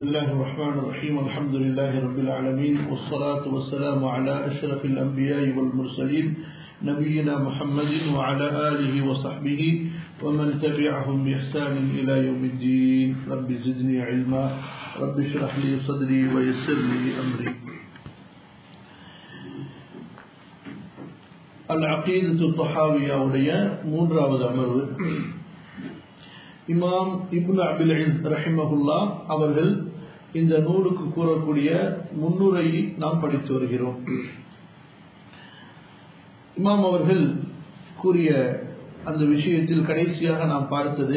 بسم الله الرحمن الرحيم الحمد لله رب العالمين والصلاة والسلام على أشرف الأنبياء والمرسلين نبينا محمد وعلى آله وصحبه ومن تبعهم بإحسان إلى يوم الدين رب زدني علما رب اشرح لي صدري ويسر لي أمري العقيدة الطحاوية உடைய மூன்றாவது அமர்வு இமாம் இப்னு அபில் ரஹிமகுல்லா அவர்கள் இந்த நூலுக்கு கூறக்கூடிய முன்னுரையை நாம் படித்து வருகிறோம் இமாம் அவர்கள் கூறிய அந்த விஷயத்தில் கடைசியாக நாம் பார்த்தது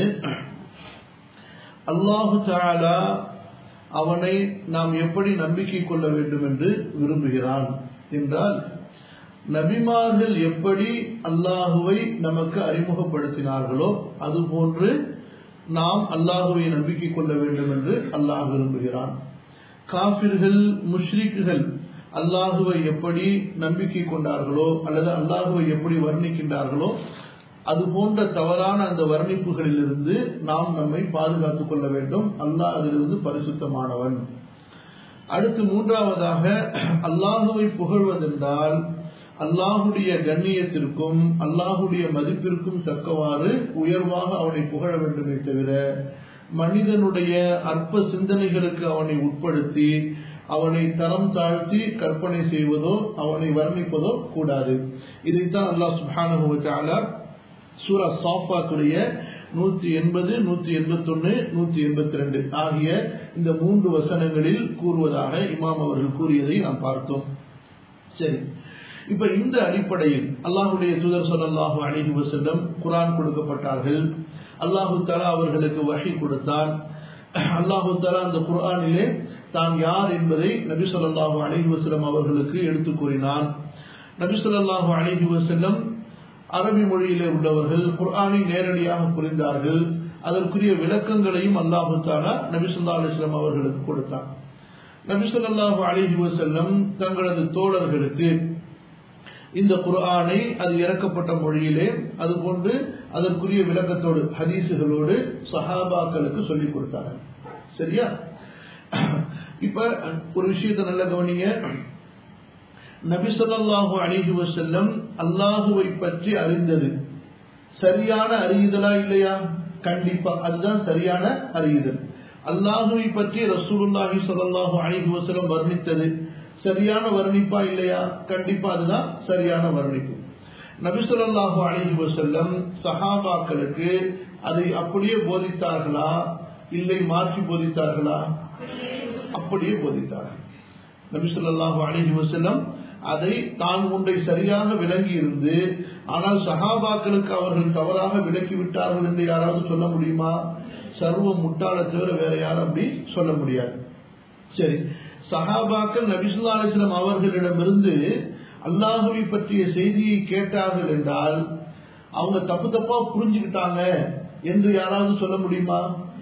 அல்லாஹு தாலா அவனை நாம் எப்படி நம்பிக்கை கொள்ள வேண்டும் என்று விரும்புகிறான் என்றால் நபிமார்கள் எப்படி அல்லாஹுவை நமக்கு அறிமுகப்படுத்தினார்களோ அதுபோன்று நாம் அல்லாஹுவை நம்பிக்கை கொள்ள வேண்டும் என்று அல்லாஹ் விரும்புகிறான் காபிர்கள் முஷ்ரிக்குகள் அல்லாஹுவை எப்படி நம்பிக்கை கொண்டார்களோ அல்லது அல்லாஹுவை எப்படி வர்ணிக்கின்றார்களோ அது போன்ற தவறான அந்த வர்ணிப்புகளிலிருந்து நாம் நம்மை பாதுகாத்துக் கொள்ள வேண்டும் அல்லாஹ் அதிலிருந்து பரிசுத்தமானவன் அடுத்து மூன்றாவதாக அல்லாஹுவை புகழ்வதென்றால் அல்லாஹுடைய கண்ணியத்திற்கும் அல்லாஹுடைய மதிப்பிற்கும் தக்கவாறு உயர்வாக அவனை புகழ வேண்டுமே தவிர மனிதனுடைய அற்ப சிந்தனைகளுக்கு அவனை உட்படுத்தி அவனை தரம் தாழ்த்தி கற்பனை செய்வதோ அவனை வர்ணிப்பதோ கூடாது இதைத்தான் அல்லாஹ் சுபானுவத்தால சூரா சாஃபாத்துடைய நூத்தி எண்பது நூத்தி எண்பத்தி ஒன்னு நூத்தி எண்பத்தி ரெண்டு ஆகிய இந்த மூன்று வசனங்களில் கூறுவதாக இமாம் அவர்கள் கூறியதை நாம் பார்த்தோம் சரி இப்ப இந்த அடிப்படையில் அல்லாஹுடைய தூதர் சொல்லாஹு அணிஹி வசல்லம் குரான் கொடுக்கப்பட்டார்கள் அல்லாஹு தாலா அவர்களுக்கு வகை கொடுத்தான் அல்லாஹு தாலா அந்த குரானிலே தான் யார் என்பதை நபி சொல்லாஹு அணிஹி வசல்லம் அவர்களுக்கு எடுத்து கூறினான் நபி சொல்லாஹு அணிஹி வசல்லம் அரபி மொழியிலே உள்ளவர்கள் குர்ஆனை நேரடியாக புரிந்தார்கள் அதற்குரிய விளக்கங்களையும் அல்லாஹு தாலா நபி சொல்லா அலிஸ்லாம் அவர்களுக்கு கொடுத்தார் நபி சொல்லாஹு அலிஹி வசல்லம் தங்களது தோழர்களுக்கு இந்த குர்ஆனை அது இறக்கப்பட்ட மொழியிலே அதுபோன்று அதற்குரிய விளக்கத்தோடு ஹதீசுகளோடு சஹாபாக்களுக்கு சொல்லிக் கொடுத்தாங்க சரியா இப்ப ஒரு விஷயத்தை நல்ல கவனிங்க நபிசல்லாஹு அலிஹி வசல்லம் அல்லாஹுவை பற்றி அறிந்தது சரியான அறியுதலா இல்லையா கண்டிப்பா அதுதான் சரியான அறியுதல் அல்லாஹுவை பற்றி ரசூலுல்லாஹி சொல்லல்லாஹு அலிஹி வசலம் வர்ணித்தது சரியான வர்ணிப்பா இல்லையா கண்டிப்பா அதுதான் சரியான வர்ணிப்பு நபிசுல்லாஹு அலிஹி வசல்லம் சஹாபாக்களுக்கு அதை அப்படியே போதித்தார்களா இல்லை மாற்றி போதித்தார்களா அப்படியே போதித்தார்கள் நபிசுல்லாஹு அலிஹி வசல்லம் அதை தான் ஒன்றை சரியாக விளங்கி இருந்து ஆனால் சஹாபாக்களுக்கு அவர்கள் தவறாக விளக்கி விட்டார்கள் என்று யாராவது சொல்ல முடியுமா சர்வ முட்டாள தவிர வேற யாரும் அப்படி சொல்ல முடியாது சரி சஹாபாக்கள் நபிசுல்லா அலிஸ்லாம் அவர்களிடமிருந்து அல்லாஹுவை பற்றிய செய்தியை கேட்டார்கள் என்றால் அவங்க தப்பு தப்பா புரிஞ்சுக்கிட்டாங்க என்று யாராவது சொல்ல முடியுமா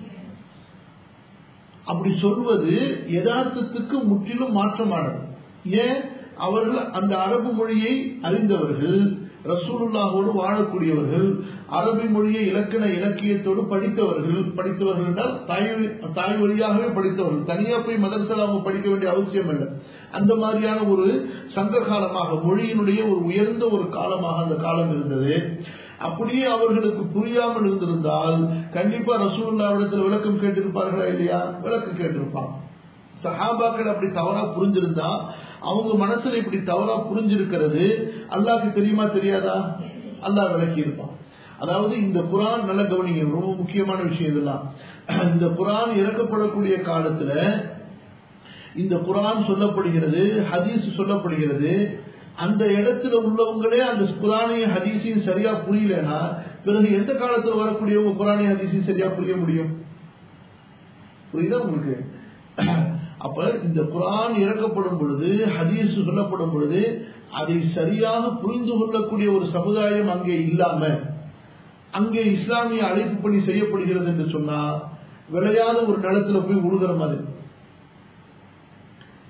அப்படி சொல்வது யதார்த்தத்துக்கு முற்றிலும் மாற்றமானது ஏன் அவர்கள் அந்த அரபு மொழியை அறிந்தவர்கள் ரசூலுல்லாவோடு வாழக்கூடியவர்கள் அரபி மொழியை இலக்கண இலக்கியத்தோடு படித்தவர்கள் படித்தவர்கள் என்றால் தாய் தாய் வழியாகவே படித்தவர்கள் தனியா போய் மதரசால அவங்க படிக்க வேண்டிய அவசியம் இல்லை அந்த மாதிரியான ஒரு சங்க காலமாக மொழியினுடைய ஒரு உயர்ந்த ஒரு காலமாக அந்த காலம் இருந்தது அப்படியே அவர்களுக்கு புரியாமல் இருந்திருந்தால் கண்டிப்பா ரசூல்லாவிடத்தில் விளக்கம் கேட்டிருப்பார்களா இல்லையா விளக்கம் கேட்டிருப்பாங்க சஹாபாக்கள் அப்படி தவறா புரிஞ்சிருந்தா அவங்க மனசுல இப்படி தவறா புரிஞ்சிருக்கிறது அல்லாக்கு தெரியுமா தெரியாதா அல்லாஹ் விளக்கி இருப்பான் அதாவது இந்த குரான் நல்ல கவனிங்க ரொம்ப முக்கியமான விஷயம் இதெல்லாம் இந்த குரான் இறக்கப்படக்கூடிய காலத்துல இந்த குரான் சொல்லப்படுகிறது ஹதீஸ் சொல்லப்படுகிறது அந்த இடத்துல உள்ளவங்களே அந்த குரானையும் ஹதீஸையும் சரியா புரியலன்னா பிறகு எந்த காலத்துல வரக்கூடியவங்க குரானையும் ஹதீஸையும் சரியா புரிய முடியும் புரியுதா உங்களுக்கு அப்ப இந்த குரான் இறக்கப்படும் பொழுது ஹதீஸ் சொல்லப்படும் பொழுது அதை சரியாக புரிந்து கொள்ளக்கூடிய ஒரு சமுதாயம் அங்கே இல்லாம அங்கே இஸ்லாமிய அழைப்பு பணி செய்யப்படுகிறது என்று சொன்னா விளையாத ஒரு நிலத்துல போய் உழுகிற மாதிரி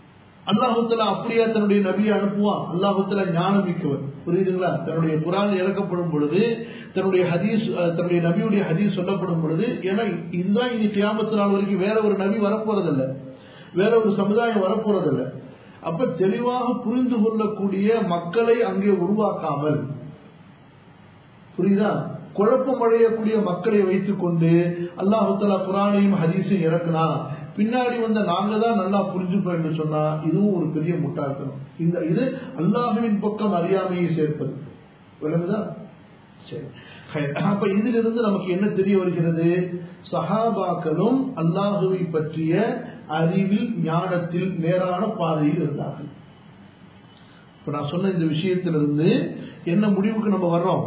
அல்லாஹுத்தலா அப்படியா தன்னுடைய நபியை அனுப்புவான் அல்லாஹுத்தலா ஞானம் மிக்கவர் புரியுதுங்களா தன்னுடைய குரான் இறக்கப்படும் பொழுது தன்னுடைய ஹதீஸ் தன்னுடைய நபியுடைய ஹதீஸ் சொல்லப்படும் பொழுது ஏன்னா இதுதான் இனி கியாமத்து நாள் வரைக்கும் வேற ஒரு நபி வரப்போறதில்ல வேற ஒரு சமுதாயம் வரப்போறதில்ல அப்ப தெளிவாக புரிந்து கொள்ளக்கூடிய மக்களை அங்கே உருவாக்காமல் புரியுதா குழப்பம் அடையக்கூடிய மக்களை வைத்துக் கொண்டு அல்லாஹுத்தலா குரானையும் ஹதீஸையும் இறக்குனா பின்னாடி வந்த நாங்க தான் நல்லா புரிஞ்சுப்போம் என்று சொன்னா இதுவும் ஒரு பெரிய முட்டாள்தனம் இந்த இது அல்லாஹுவின் பக்கம் அறியாமையை சேர்ப்பது விளங்குதா சரி அப்ப இதிலிருந்து நமக்கு என்ன தெரிய வருகிறது சஹாபாக்களும் அல்லாஹுவை பற்றிய அறிவில் ஞானத்தில் நேரான பாதையில் இருந்தார்கள் இப்ப நான் சொன்ன இந்த விஷயத்திலிருந்து என்ன முடிவுக்கு நம்ம வர்றோம்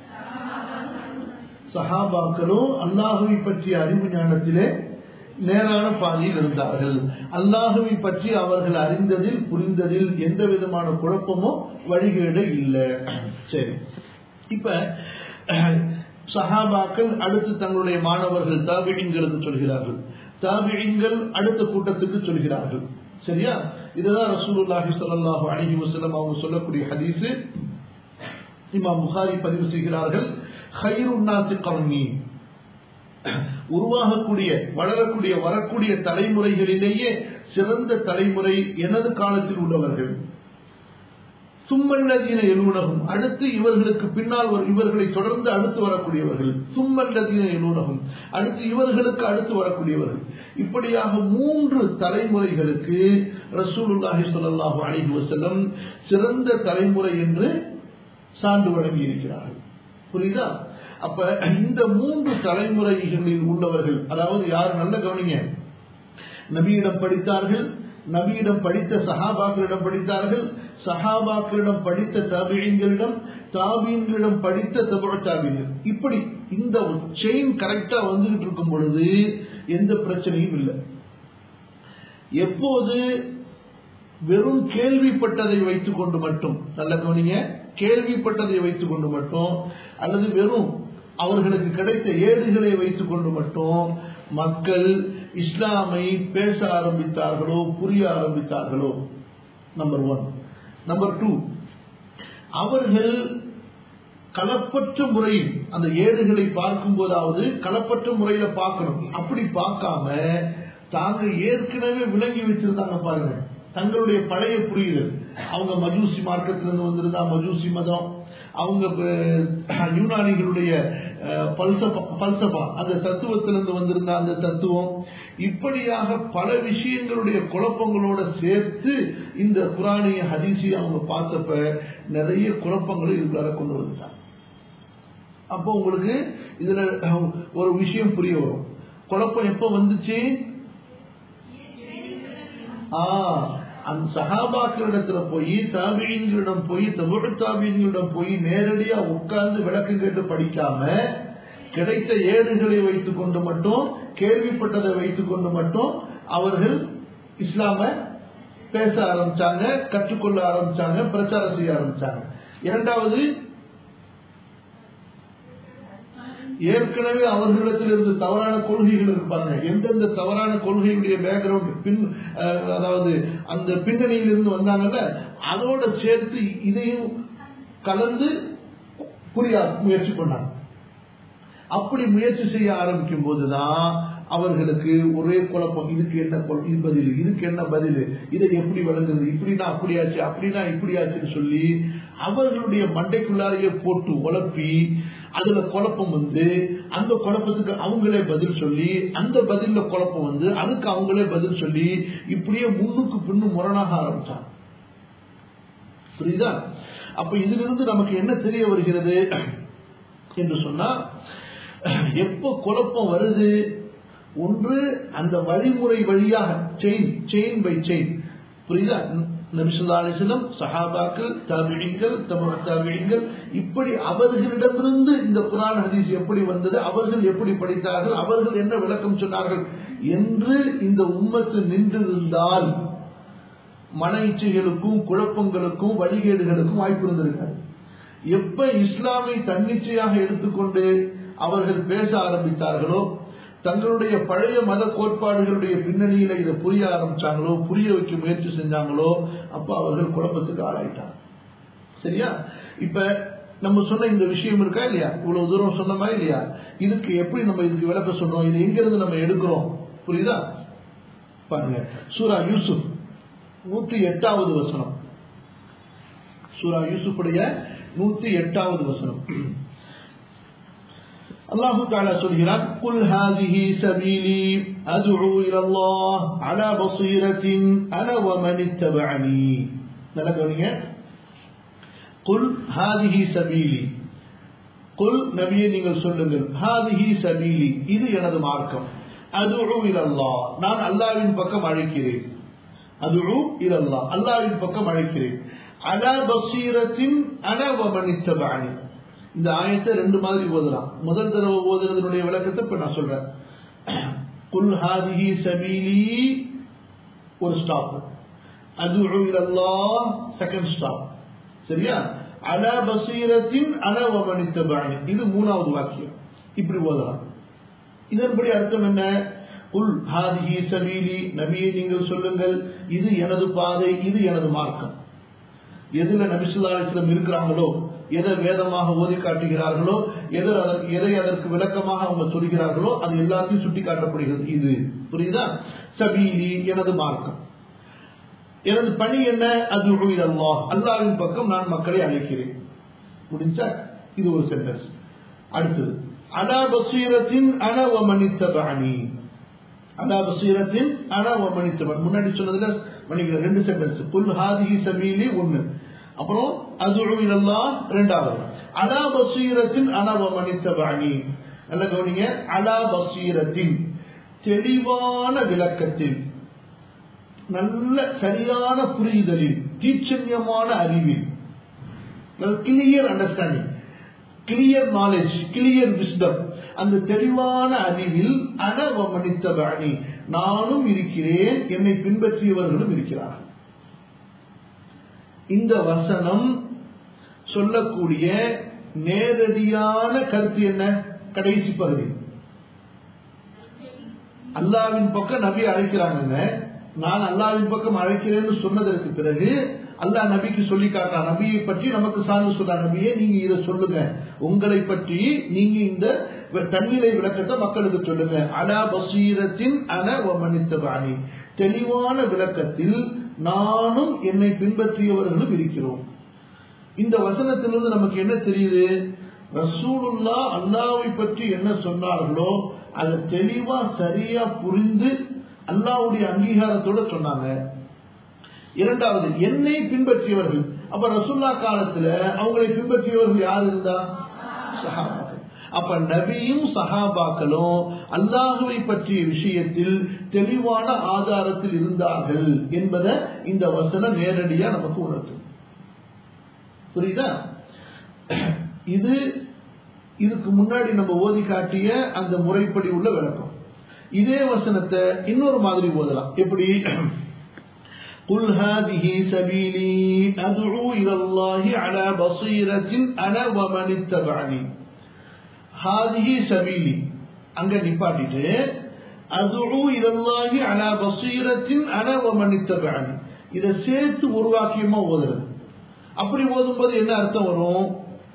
சஹாபாக்களும் அல்லாஹுவை பற்றிய அறிவு ஞானத்திலே நேரான பாதையில் இருந்தார்கள் அல்லாஹுவை பற்றி அவர்கள் அறிந்ததில் புரிந்ததில் எந்த விதமான குழப்பமோ வழிகேடு இல்லை சரி இப்ப சஹாபாக்கள் அடுத்து தங்களுடைய மாணவர்கள் தாபிழிங்களுக்கு சொல்கிறார்கள் தாபிழிங்கள் அடுத்த கூட்டத்துக்கு சொல்கிறார்கள் சரியா இதுதான் ரசூலுல்லாஹி ஸல்லல்லாஹு அலைஹி வஸல்லம் அவங்க சொல்லக்கூடிய ஹதீஸ் இமாம் புகாரி பதிவு செய்கிறார்கள் ஹைருன் நாசி கர்னி உருவாகக்கூடிய வளரக்கூடிய வரக்கூடிய தலைமுறைகளிலேயே சிறந்த தலைமுறை எனது காலத்தில் உள்ளவர்கள் சும்மல்லதீன எழுநகம் அடுத்து இவர்களுக்கு பின்னால் இவர்களை தொடர்ந்து அடுத்து வரக்கூடியவர்கள் சும்மல்லதீன எழுநகம் அடுத்து இவர்களுக்கு அடுத்து வரக்கூடியவர்கள் இப்படியாக மூன்று தலைமுறைகளுக்கு ரசூலுல்லாஹி ஸல்லல்லாஹு அலைஹி வஸல்லம் சிறந்த தலைமுறை என்று சான்று வழங்கி இருக்கிறார்கள் புரியுதா அப்ப இந்த மூன்று தலைமுறைகளில் உள்ளவர்கள் அதாவது யார் நல்ல கவனிங்க நபியிடம் படித்தார்கள் நபியிடம் படித்த சஹாபாக்களிடம் படித்தார்கள் சஹாபாக்களிடம் படித்த தாபியங்களிடம் தாபியங்களிடம் படித்த தபுழ தாபியங்கள் இப்படி இந்த செயின் கரெக்டா வந்துகிட்டு இருக்கும் பொழுது எந்த பிரச்சனையும் இல்லை எப்போது வெறும் கேள்விப்பட்டதை வைத்துக் கொண்டு மட்டும் நல்ல கவனிங்க கேள்விப்பட்டதை வைத்துக் கொண்டு மட்டும் அல்லது வெறும் அவர்களுக்கு கிடைத்த ஏடுகளை வைத்துக் கொண்டு மட்டும் மக்கள் இஸ்லாமை பேச ஆரம்பித்தார்களோ புரிய ஆரம்பித்தார்களோ நம்பர் ஒன் நம்பர் டூ அவர்கள் களப்பற்ற முறையில் அந்த ஏடுகளை பார்க்கும் போதாவது களப்பற்ற முறையில பார்க்கணும் அப்படி பார்க்காம தாங்க ஏற்கனவே விளங்கி வச்சிருந்தாங்க பாருங்க தங்களுடைய பழைய புரியுதல் அவங்க மஜூசி மார்க்கத்திலிருந்து வந்திருந்தா மஜூசி மதம் அவங்க யூனானிகளுடைய பல்சபா அந்த தத்துவத்திலிருந்து வந்திருந்த அந்த தத்துவம் இப்படியாக பல விஷயங்களுடைய குழப்பங்களோட சேர்த்து இந்த குரானிய ஹதீசி அவங்க பார்த்தப்ப நிறைய குழப்பங்களை இதுக்குள்ளார கொண்டு வந்துட்டாங்க அப்போ உங்களுக்கு இதுல ஒரு விஷயம் புரிய வரும் குழப்பம் எப்ப வந்துச்சு அந்த சகாபாக்களிடத்துல போய் தாபியங்களிடம் போய் தமிழ் தாபியங்களிடம் போய் நேரடியா உட்கார்ந்து விளக்கம் கேட்டு படிக்காம கிடைத்த ஏடுகளை வைத்துக் கொண்டு மட்டும் கேள்விப்பட்டதை வைத்துக் கொண்டு மட்டும் அவர்கள் இஸ்லாம பேச ஆரம்பிச்சாங்க கற்றுக்கொள்ள ஆரம்பிச்சாங்க பிரச்சாரம் செய்ய ஆரம்பிச்சாங்க இரண்டாவது ஏற்கனவே அவர்களிடத்தில் இருந்து தவறான கொள்கைகள் இருப்பாங்க எந்தெந்த தவறான கொள்கையுடைய பேக்ரவுண்ட் பின் அதாவது அந்த பின்னணியில் இருந்து வந்தாங்கல்ல அதோட சேர்த்து இதையும் கலந்து புரிய முயற்சி பண்ணாங்க அப்படி முயற்சி செய்ய ஆரம்பிக்கும் போதுதான் அவர்களுக்கு ஒரே குழப்பம் இதுக்கு என்ன பதில் இதுக்கு என்ன பதில் இதை எப்படி வழங்குறது இப்படின்னா அப்படியாச்சு அப்படின்னா இப்படியாச்சுன்னு சொல்லி அவர்களுடைய மண்டைக்குள்ளாரையே போட்டு உழப்பி அதுல குழப்பம் வந்து அந்த குழப்பத்துக்கு அவங்களே பதில் சொல்லி அந்த பதில குழப்பம் வந்து அதுக்கு அவங்களே பதில் சொல்லி இப்படியே முன்னுக்கு பின்னு முரணாக ஆரம்பிச்சாங்க புரியுதா அப்ப இதிலிருந்து நமக்கு என்ன தெரிய வருகிறது என்று சொன்னா எப்ப குழப்பம் வருது ஒன்று அந்த வழிமுறை வழியாக செயின் செயின் பை செயின் புரியுதா நபிசுல்லா அலிஸ்லம் சஹாபாக்கள் தாபிழிங்கள் தமிழ் தாபிழிங்கள் இப்படி அவர்களிடமிருந்து இந்த குரான் ஹதீஸ் எப்படி வந்தது அவர்கள் எப்படி படித்தார்கள் அவர்கள் என்ன விளக்கம் சொன்னார்கள் என்று இந்த உம்மத்து நின்றிருந்தால் மன இச்சைகளுக்கும் குழப்பங்களுக்கும் வழிகேடுகளுக்கும் வாய்ப்பு இருந்திருக்காது எப்ப இஸ்லாமை தன்னிச்சையாக எடுத்துக்கொண்டு அவர்கள் பேச ஆரம்பித்தார்களோ தங்களுடைய பழைய மத கோட்பாடுகளுடைய பின்னணியில இதை புரிய ஆரம்பிச்சாங்களோ புரிய வைக்க முயற்சி செஞ்சாங்களோ அப்ப அவர்கள் குழப்பத்துக்கு ஆளாயிட்டாங்க சரியா இப்ப நம்ம சொன்ன இந்த விஷயம் இருக்கா இல்லையா இவ்வளவு தூரம் சொன்னோமா இல்லையா இதுக்கு எப்படி நம்ம இதுக்கு விளக்க சொன்னோம் இது எங்க இருந்து நம்ம எடுக்கிறோம் புரியுதா பாருங்க சூரா யூசுப் நூத்தி எட்டாவது வசனம் சூரா யூசுஃபுடைய நூத்தி எட்டாவது வசனம் அல்லாஹு தாலா சொல்கிறான் குல் ஹாதிஹி சபீலி அத்உ இலா அல்லாஹ் அலா பஸீரத்தின் அன வ மன் இத்தபஅனி நல்லா கவனிங்க குல் ஹாதிஹி சபீலி குல் நபியே நீங்கள் சொல்லுங்கள் ஹாதிஹி சபீலி இது எனது மார்க்கம் அத்உ இலா அல்லாஹ் நான் அல்லாஹ்வின் பக்கம் அழைக்கிறேன் அத்உ இலா அல்லாஹ் அல்லாஹ்வின் பக்கம் அழைக்கிறேன் அலா பஸீரத்தின் அன வ மன் இத்தபஅனி இந்த ஆயத்தை ரெண்டு மாதிரி ஓதலாம் முதல் தடவை ஓதுறதனுடைய விளக்கத்தை இப்ப நான் சொல்றேன் குல் ஹாதிஹி சபீலி ஒரு ஸ்டாப் அது செகண்ட் ஸ்டாப் சரியா அல பசீரத்தின் அனவமனித்த பாணி இது மூணாவது வாக்கியம் இப்படி ஓதலாம் இதன்படி அர்த்தம் என்ன உல் ஹாதிஹி சபீலி நபியை நீங்கள் சொல்லுங்கள் இது எனது பாதை இது எனது மார்க்கம் எதுல நபிசுல்லாஸ்லம் இருக்கிறாங்களோ எதை வேதமாக ஓதி காட்டுகிறார்களோ எதை அதற்கு எதை அதற்கு விளக்கமாக அவங்க சொல்கிறார்களோ அது எல்லாத்தையும் சுட்டி காட்டப்படுகிறது இது புரியுதா சபீலி எனது மார்க்கம் எனது பணி என்ன அது அல்லாஹ் அல்லாவின் பக்கம் நான் மக்களை அழைக்கிறேன் முடிஞ்சா இது ஒரு சென்டென்ஸ் அடுத்தது அலா பசீரத்தின் அனவமனித்தபாணி அலா பசீரத்தின் அனவமனித்தவன் முன்னாடி சொன்னதுல மன்னிக்கிறேன் ரெண்டு சென்டென்ஸ் புல் ஹாதிஹி சபீலி ஒன்னு அப்புறம் அதுலா ரெண்டாவது அலா பசீரத்தின் அனவமனித்தபாணி நல்ல கவனிங்க அலா பசீரத்தின் தெளிவான விளக்கத்தில் நல்ல சரியான புரிதலில் தீட்சண்யமான அறிவில் clear understanding clear knowledge clear wisdom அந்த தெளிவான அறிவில் அனவமனித்தபாணி நானும் இருக்கிறேன் என்னை பின்பற்றியவர்களும் இருக்கிறார்கள் இந்த வசனம் சொல்லக்கூடிய நேரடியான கருத்து என்ன கடைசி பகுதி அல்லாவின் பக்கம் நபி அழைக்கிறாங்க நான் அல்லாவின் பக்கம் அழைக்கிறேன்னு சொன்னதற்கு பிறகு அல்லாஹ் நபிக்கு சொல்லி காட்டா நபியை பற்றி நமக்கு சார்ந்து சொல்றா நபியே நீங்க இதை சொல்லுங்க உங்களை பற்றி நீங்க இந்த தன்னிலை விளக்கத்தை மக்களுக்கு சொல்லுங்க அலா பசீரத்தின் அன மனித்தபாணி தெளிவான விளக்கத்தில் நானும் என்னை பின்பற்றியவர்களும் இருக்கிறோம் இந்த வசனத்திலிருந்து நமக்கு என்ன தெரியுது ரசூலுல்லா அல்லாவை பற்றி என்ன சொன்னார்களோ அதை தெளிவா சரியா புரிந்து அல்லாவுடைய அங்கீகாரத்தோட சொன்னாங்க இரண்டாவது என்னை பின்பற்றியவர்கள் அப்ப ரசுல்லா காலத்துல அவங்களை பின்பற்றியவர்கள் யார் இருந்தா சஹாபாக்கள் அப்ப நபியும் சஹாபாக்களும் அல்லாஹுவை பற்றிய விஷயத்தில் தெளிவான ஆதாரத்தில் இருந்தார்கள் என்பதை இந்த வசனம் நேரடியா நமக்கு உணர்த்தும் புரியுதா இது இதுக்கு முன்னாடி நம்ம ஓதி காட்டிய அந்த முறைப்படி உள்ள விளக்கம் இதே வசனத்தை இன்னொரு மாதிரி ஓதலாம் எப்படி قل هذه سبيلي أدعو إلى الله على بصيرة أنا ومن اتبعني هذه سبيلي அங்க நிப்பாட்டிட்டு அதுஉ இலல்லாஹி அலா பசீரத்தின் அன வமன் இத்தபஅனி இதை சேர்த்து ஒரு வாக்கியமா ஓதுறது அப்படி ஓதும்போது என்ன அர்த்தம் வரும்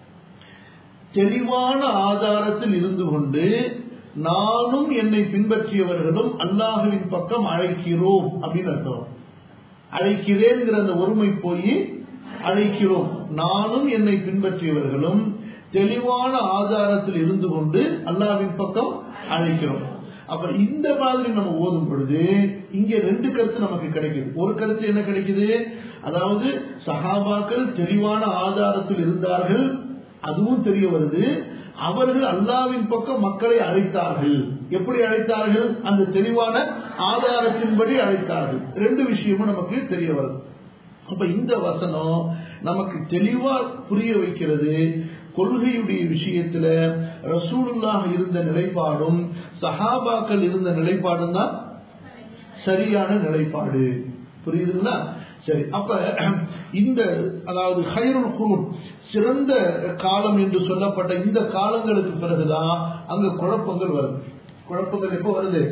தெளிவான ஆதாரத்தில் இருந்து கொண்டு நானும் என்னை பின்பற்றியவர்களும் அல்லாஹுவின் பக்கம் அழைக்கிறோம் அப்படின்னு அர்த்தம் அழைக்கிறேங்கிற அந்த ஒருமை போய் அழைக்கிறோம் நானும் என்னை பின்பற்றியவர்களும் தெளிவான ஆதாரத்தில் இருந்து கொண்டு அல்லாவின் பக்கம் அழைக்கிறோம் அப்ப இந்த மாதிரி நம்ம ஓதும் பொழுது இங்க ரெண்டு கருத்து நமக்கு கிடைக்குது ஒரு கருத்து என்ன கிடைக்குது அதாவது சஹாபாக்கள் தெளிவான ஆதாரத்தில் இருந்தார்கள் அதுவும் தெரிய வருது அவர்கள் அல்லாவின் பக்கம் மக்களை அழைத்தார்கள் எப்படி அழைத்தார்கள் அந்த தெளிவான ஆதாரத்தின்படி அழைத்தார்கள் ரெண்டு விஷயமும் நமக்கு தெரிய வருது அப்ப இந்த வசனம் நமக்கு தெளிவா புரிய வைக்கிறது கொள்கையுடைய விஷயத்துல ரசூலுல்லாக இருந்த நிலைப்பாடும் சஹாபாக்கள் இருந்த நிலைப்பாடும் தான் சரியான நிலைப்பாடு புரியுதுங்களா சரி அப்ப இந்த அதாவது ஹைருல் குரூன் சிறந்த காலம் என்று சொல்லப்பட்ட இந்த காலங்களுக்கு பிறகுதான் அங்க குழப்பங்கள் வருது குழப்பங்கள் எப்போ வருது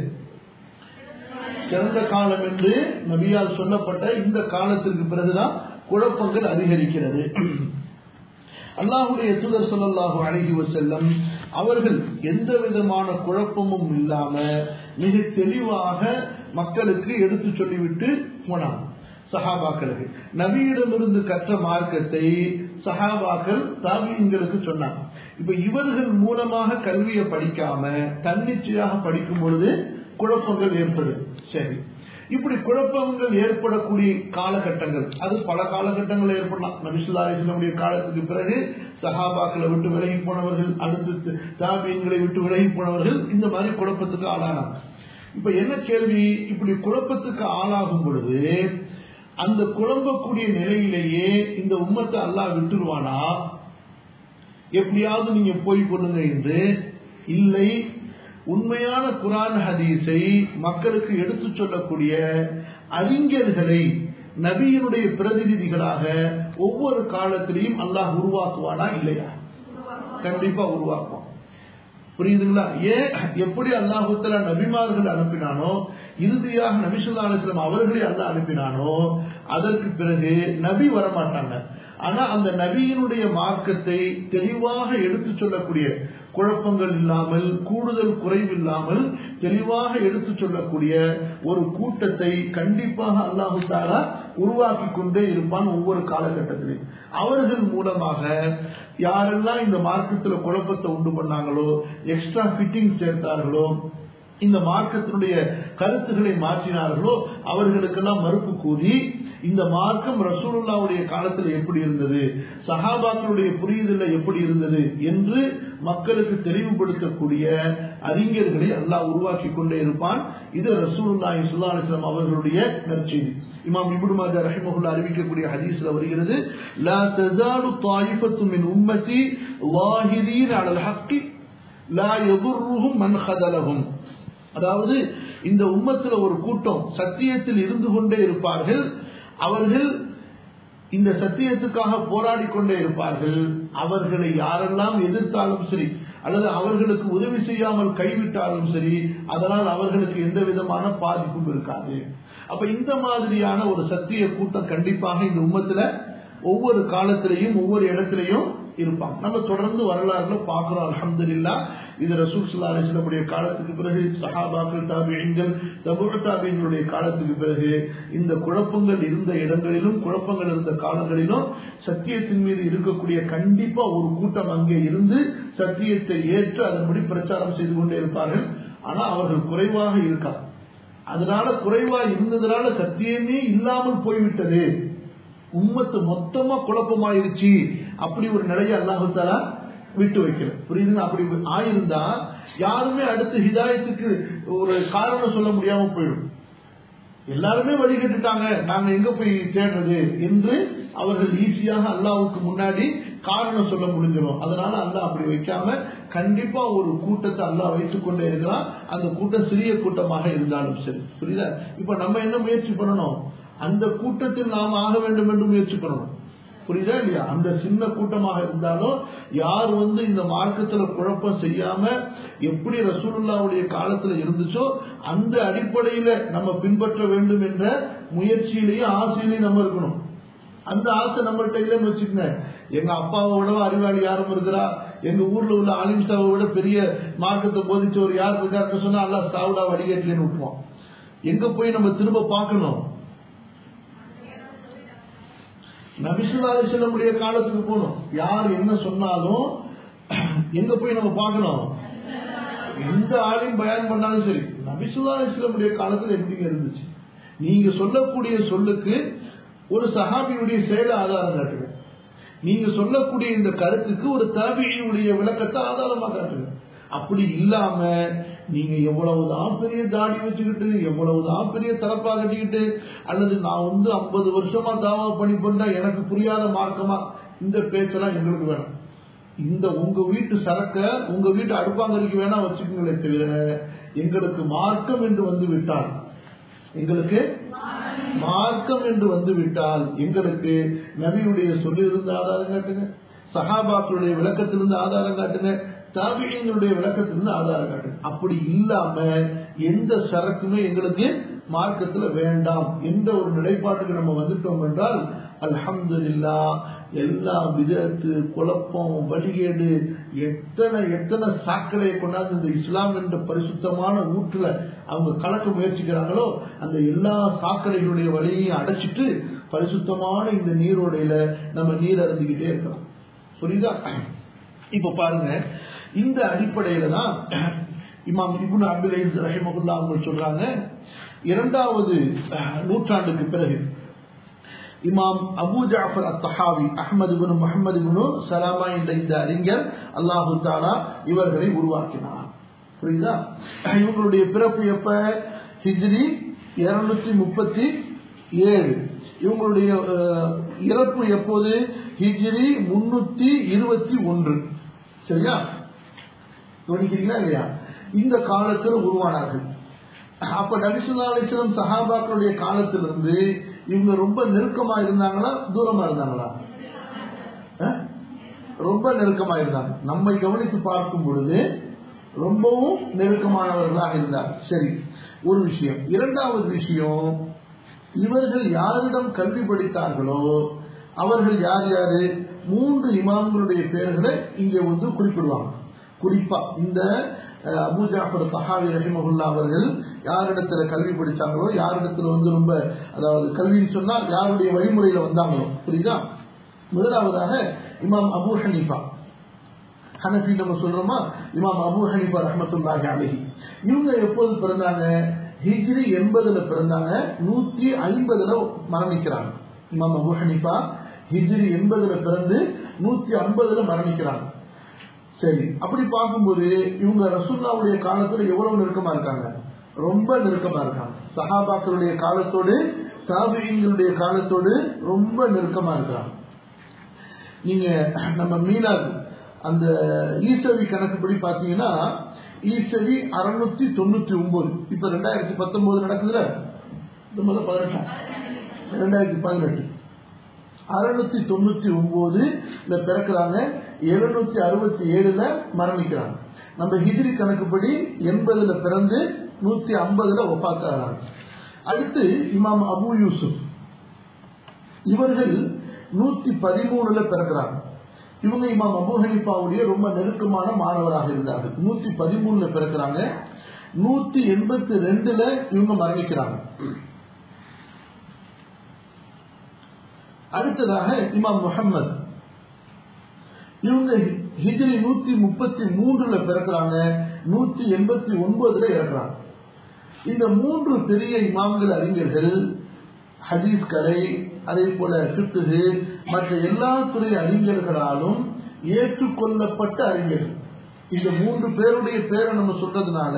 சிறந்த காலம் என்று நபியால் சொல்லப்பட்ட இந்த காலத்திற்கு பிறகுதான் குழப்பங்கள் அதிகரிக்கிறது அல்லாஹுடைய தூதர் சொல்லல்லாஹு அழகி செல்லம் அவர்கள் எந்த விதமான குழப்பமும் இல்லாம மிக தெளிவாக மக்களுக்கு எடுத்து சொல்லிவிட்டு போனாங்க சஹாபாக்களுக்கு நபியிடமிருந்து கற்ற மார்க்கத்தை சஹாபாக்கள் தாபியங்களுக்கு சொன்னாங்க இப்ப இவர்கள் மூலமாக கல்வியை படிக்காம தன்னிச்சையாக படிக்கும் பொழுது குழப்பங்கள் ஏற்படும் சரி இப்படி குழப்பங்கள் ஏற்படக்கூடிய காலகட்டங்கள் அது பல காலகட்டங்கள் ஏற்படலாம் நபிசுல்லாஹினுடைய காலத்துக்கு பிறகு சஹாபாக்களை விட்டு விலகி போனவர்கள் அடுத்து தாபியங்களை விட்டு விலகி போனவர்கள் இந்த மாதிரி குழப்பத்துக்கு ஆளானாங்க இப்ப என்ன கேள்வி இப்படி குழப்பத்துக்கு ஆளாகும் பொழுது அந்த குழம்பக்கூடிய நிலையிலேயே இந்த உம்மத்தை அல்லாஹ் விட்டுருவானா எப்படியாவது நீங்க போய் கொள்ளுங்க என்று இல்லை உண்மையான குரான் ஹதீஸை மக்களுக்கு எடுத்து சொல்லக்கூடிய அறிஞர்களை நபியினுடைய பிரதிநிதிகளாக ஒவ்வொரு காலத்திலையும் அல்லாஹ் உருவாக்குவானா இல்லையா கண்டிப்பா உருவாக்குவான் புரியுதுங்களா ஏன் எப்படி அல்லாஹுத்தலா நபிமார்கள் அனுப்பினானோ இறுதியாக நபிசுல்லா அலிஸ்லாம் அவர்களை அல்ல அனுப்பினானோ அதற்கு பிறகு நபி வரமாட்டாங்க ஆனா அந்த நபியினுடைய மார்க்கத்தை தெளிவாக எடுத்து சொல்லக்கூடிய குழப்பங்கள் இல்லாமல் கூடுதல் குறைவில்லாமல் தெளிவாக எடுத்து சொல்லக்கூடிய ஒரு கூட்டத்தை கண்டிப்பாக அல்லாஹு தாலா உருவாக்கி கொண்டே இருப்பான் ஒவ்வொரு காலகட்டத்திலும் அவர்கள் மூலமாக யாரெல்லாம் இந்த மார்க்கத்துல குழப்பத்தை உண்டு பண்ணாங்களோ எக்ஸ்ட்ரா ஃபிட்டிங் சேர்த்தார்களோ இந்த மார்க்கத்தினுடைய கருத்துக்களை மாற்றினார்களோ அவர்களுக்கெல்லாம் மறுப்பு கூறி இந்த மார்க்கம் ரசூலுல்லாவுடைய காலத்தில் எப்படி இருந்தது சஹாபாக்களுடைய புரியுதல எப்படி இருந்தது என்று மக்களுக்கு தெளிவுபடுத்தக்கூடிய அறிஞர்களை அல்லாஹ் உருவாக்கி கொண்டே இருப்பான் இது ரசூலுல்லாஹி ஸல்லல்லாஹு அலைஹி வஸல்லம் அவர்களுடைய நற்செய்தி இமாம் இப்னு மாஜா ரஹிமஹுல்லாஹ் அறிவிக்கக்கூடிய ஹதீஸ்ல வருகிறது லா தஸாலு தாயிஃபத்து மின் உம்மதி வாஹிதீன் அலல் ஹக்கி லா யதுர்ருஹும் மன் ஹதலஹும் அதாவது இந்த உம்மத்துல ஒரு கூட்டம் சத்தியத்தில் இருந்து கொண்டே இருப்பார்கள் அவர்கள் இந்த சத்தியத்துக்காக போராடி கொண்டே இருப்பார்கள் அவர்களை யாரெல்லாம் எதிர்த்தாலும் சரி அல்லது அவர்களுக்கு உதவி செய்யாமல் கைவிட்டாலும் சரி அதனால் அவர்களுக்கு எந்த விதமான பாதிப்பும் இருக்காது அப்ப இந்த மாதிரியான ஒரு சத்திய கூட்டம் கண்டிப்பாக இந்த உம்மத்துல ஒவ்வொரு காலத்திலையும் ஒவ்வொரு இடத்திலையும் இருப்பாங்க நம்ம தொடர்ந்து வரலாறுல பாக்குறோம் அலமதுல்லா இது ரசூல் சுல்லா அலிஸ்லமுடைய காலத்துக்கு பிறகு சஹாபாக்கள் தாபியங்கள் தபுழ தாபியங்களுடைய காலத்துக்கு பிறகு இந்த குழப்பங்கள் இருந்த இடங்களிலும் குழப்பங்கள் இருந்த காலங்களிலும் சத்தியத்தின் மீது இருக்கக்கூடிய கண்டிப்பா ஒரு கூட்டம் அங்கே இருந்து சத்தியத்தை ஏற்று அதன்படி பிரச்சாரம் செய்து கொண்டே இருப்பார்கள் ஆனா அவர்கள் குறைவாக இருக்கார் அதனால குறைவா இருந்ததுனால சத்தியமே இல்லாமல் போய்விட்டது உம்மத்து மொத்தமா குழப்பமாயிருச்சு அப்படி ஒரு நிலையை அல்லாஹாலா விட்டு வைக்கல புரியுதுங்க அப்படி ஆயிருந்தா யாருமே அடுத்து ஹிதாயத்துக்கு ஒரு காரணம் சொல்ல முடியாம போயிடும் எல்லாருமே வழிகட்டுட்டாங்க நாங்க எங்க போய் தேடுறது என்று அவர்கள் ஈஸியாக அல்லாவுக்கு முன்னாடி காரணம் சொல்ல முடிஞ்சிடும் அதனால அல்லாஹ் அப்படி வைக்காம கண்டிப்பா ஒரு கூட்டத்தை அல்லாஹ் வைத்துக் கொண்டே இருக்கிறான் அந்த கூட்டம் சிறிய கூட்டமாக இருந்தாலும் சரி புரியுதா இப்ப நம்ம என்ன முயற்சி பண்ணணும் அந்த கூட்டத்தில் நாம் ஆக வேண்டும் என்று முயற்சி பண்ணணும் புரியுதா இல்லையா அந்த சின்ன கூட்டமாக இருந்தாலும் யார் வந்து இந்த மார்க்கத்துல குழப்பம் செய்யாம எப்படி ரசூலுல்லாவுடைய காலத்துல இருந்துச்சோ அந்த அடிப்படையில நம்ம பின்பற்ற வேண்டும் என்ற முயற்சியிலையும் ஆசையிலையும் நம்ம இருக்கணும் அந்த ஆசை நம்மள்கிட்ட இல்லைன்னு வச்சுக்கங்க எங்க அப்பாவை விட அறிவாளி யாரும் இருக்கிறா எங்க ஊர்ல உள்ள அலிம்சாவை விட பெரிய மார்க்கத்தை போதிச்சவர் யார் இருக்காருன்னு சொன்னா அல்லா சாவுடா வடிகட்டலன்னு விட்டுருவோம் எங்க போய் நம்ம திரும்ப பார்க்கணும் நபிசுல்லாரி செல்லமுடைய காலத்துக்கு போகணும் யார் என்ன சொன்னாலும் எங்க போய் நம்ம பார்க்கணும் எந்த ஆளையும் பயன் பண்ணாலும் சரி நபிசுல்லாரி செல்லமுடைய காலத்துல எப்படிங்க இருந்துச்சு நீங்க சொல்லக்கூடிய சொல்லுக்கு ஒரு சஹாபியுடைய செயல ஆதாரம் காட்டுங்க நீங்க சொல்லக்கூடிய இந்த கருத்துக்கு ஒரு தாபியுடைய விளக்கத்தை ஆதாரமா காட்டுங்க அப்படி இல்லாம நீங்க எவ்வளவுதான் பெரிய தாடி வச்சுக்கிட்டு எவ்வளவுதான் பெரிய தலப்பா கட்டிக்கிட்டு அல்லது நான் வந்து ஐம்பது வருஷமா தாவா பண்ணி பண்ணா எனக்கு புரியாத மார்க்கமா இந்த பேச்செல்லாம் எங்களுக்கு வேணும் இந்த உங்க வீட்டு சரக்க உங்க வீட்டு அடுப்பாங்கறிக்கு வேணா வச்சுக்கோங்களே தவிர எங்களுக்கு மார்க்கம் என்று வந்து விட்டால் எங்களுக்கு மார்க்கம் என்று வந்து விட்டால் எங்களுக்கு நபியுடைய சொல்லியிருந்து ஆதாரம் காட்டுங்க சஹாபாக்களுடைய விளக்கத்திலிருந்து ஆதாரம் காட்டுங்க தாபியங்களுடைய விளக்கத்திலிருந்து ஆதாரம் காட்டு அப்படி இல்லாம எந்த சரக்குமே எங்களுக்கு மார்க்கத்துல வேண்டாம் எந்த ஒரு நிலைப்பாட்டுக்கு நம்ம வந்துட்டோம் என்றால் அல்ஹம்துலில்லா எல்லா விதத்து குழப்பம் வழிகேடு எத்தனை எத்தனை சாக்கடையை கொண்டாந்து இந்த இஸ்லாம் என்ற பரிசுத்தமான ஊற்றுல அவங்க கலக்க முயற்சிக்கிறாங்களோ அந்த எல்லா சாக்கடைகளுடைய வழியையும் அடைச்சிட்டு பரிசுத்தமான இந்த நீரோடையில நம்ம நீர் அருந்திக்கிட்டே இருக்கிறோம் புரியுதா இப்ப பாருங்க இந்த அடிப்படையில தான் இமாம் இபுன் அப்துல் அலீஸ் ரஹிமகுல்லா அவங்க சொல்றாங்க இரண்டாவது நூற்றாண்டுக்கு பிறகு இமாம் அபு ஜாஃபர் அத்தஹாவி அஹமது குனு முகமது குனு சலாமா என்ற இந்த அறிஞர் அல்லாஹு தாலா இவர்களை உருவாக்கினார் புரியுதா இவங்களுடைய பிறப்பு எப்ப ஹிஜ்ரி இருநூத்தி முப்பத்தி ஏழு இவங்களுடைய இறப்பு எப்போது ஹிஜ்ரி முன்னூத்தி இருபத்தி ஒன்று சரியா கவனிக்கிறீங்களா இல்லையா இந்த காலத்தில் உருவானார்கள் அப்ப நபிசுல்லா அலிஸ்லாம் சஹாபாக்களுடைய காலத்திலிருந்து இவங்க ரொம்ப நெருக்கமா இருந்தாங்களா தூரமா இருந்தாங்களா ரொம்ப நெருக்கமா இருந்தாங்க நம்மை கவனித்து பார்க்கும் பொழுது ரொம்பவும் நெருக்கமானவர்களாக இருந்தார் சரி ஒரு விஷயம் இரண்டாவது விஷயம் இவர்கள் யாரிடம் கல்வி படித்தார்களோ அவர்கள் யார் யாரு மூன்று இமாம்களுடைய பெயர்களை இங்கே வந்து குறிப்பிடுவாங்க குறிப்பா இந்த அபு ஜாஃபர் சஹாவி ரஹிமகுல்லா அவர்கள் யாரிடத்துல கல்வி படித்தாங்களோ யாரிடத்துல வந்து ரொம்ப அதாவது கல்வின்னு சொன்னா யாருடைய வழிமுறையில வந்தாங்களோ புரியுதா முதலாவதாக இமாம் அபு ஹனீஃபா ஹனஃபி நம்ம சொல்றோமா இமாம் அபு ஹனீஃபா ரஹமத்துல்லாஹி அலஹி இவங்க எப்போது பிறந்தாங்க ஹிஜ்ரி எண்பதுல பிறந்தாங்க நூத்தி ஐம்பதுல மரணிக்கிறாங்க இமாம் அபு ஹனீஃபா ஹிஜ்ரி எண்பதுல பிறந்து நூத்தி ஐம்பதுல மரணிக்கிறாங்க சரி அப்படி பார்க்கும்போது இவங்க ரசுல்லாவுடைய காலத்துல எவ்வளவு நெருக்கமா இருக்காங்க ரொம்ப நெருக்கமா இருக்காங்க சஹாபாக்களுடைய காலத்தோடு தாபியங்களுடைய காலத்தோடு ரொம்ப நெருக்கமா இருக்கிறாங்க நீங்க நம்ம மீனாது அந்த ஈசவி கணக்குப்படி பாத்தீங்கன்னா ஈசவி அறுநூத்தி தொண்ணூத்தி ஒன்பது இப்ப ரெண்டாயிரத்தி பத்தொன்பது நடக்குதுல பதினெட்டு ரெண்டாயிரத்தி பதினெட்டு அறுநூத்தி தொண்ணூத்தி ஒன்பது பிறக்கிறாங்க எழுநூத்தி அறுபத்தி ஏழுல மரணிக்கிறாங்க நம்ம ஹிஜ்ரி கணக்குப்படி எண்பதுல பிறந்து நூத்தி ஐம்பதுல ஒப்பாக்குறாங்க அடுத்து இமாம் அபு யூசுப் இவர்கள் நூத்தி பதிமூணுல பிறக்கிறாங்க இவங்க இமாம் அபு ஹனிஃபாவுடைய ரொம்ப நெருக்கமான மாணவராக இருந்தார்கள் நூத்தி பதிமூணுல பிறக்கிறாங்க நூத்தி எண்பத்தி ரெண்டுல இவங்க மரணிக்கிறாங்க அடுத்ததாக இமாம் முகம்மது இவங்க ஹிஜ்ரி நூத்தி முப்பத்தி மூன்றுல பிறக்கிறாங்க நூத்தி எண்பத்தி ஒன்பதுல இறக்குறாங்க இந்த மூன்று பெரிய இமாம்கள் அறிஞர்கள் ஹதீஸ் கலை அதே போல சித்துகு மற்ற எல்லா துறை அறிஞர்களாலும் ஏற்றுக்கொள்ளப்பட்ட அறிஞர்கள் இந்த மூன்று பேருடைய பேரை நம்ம சொல்றதுனால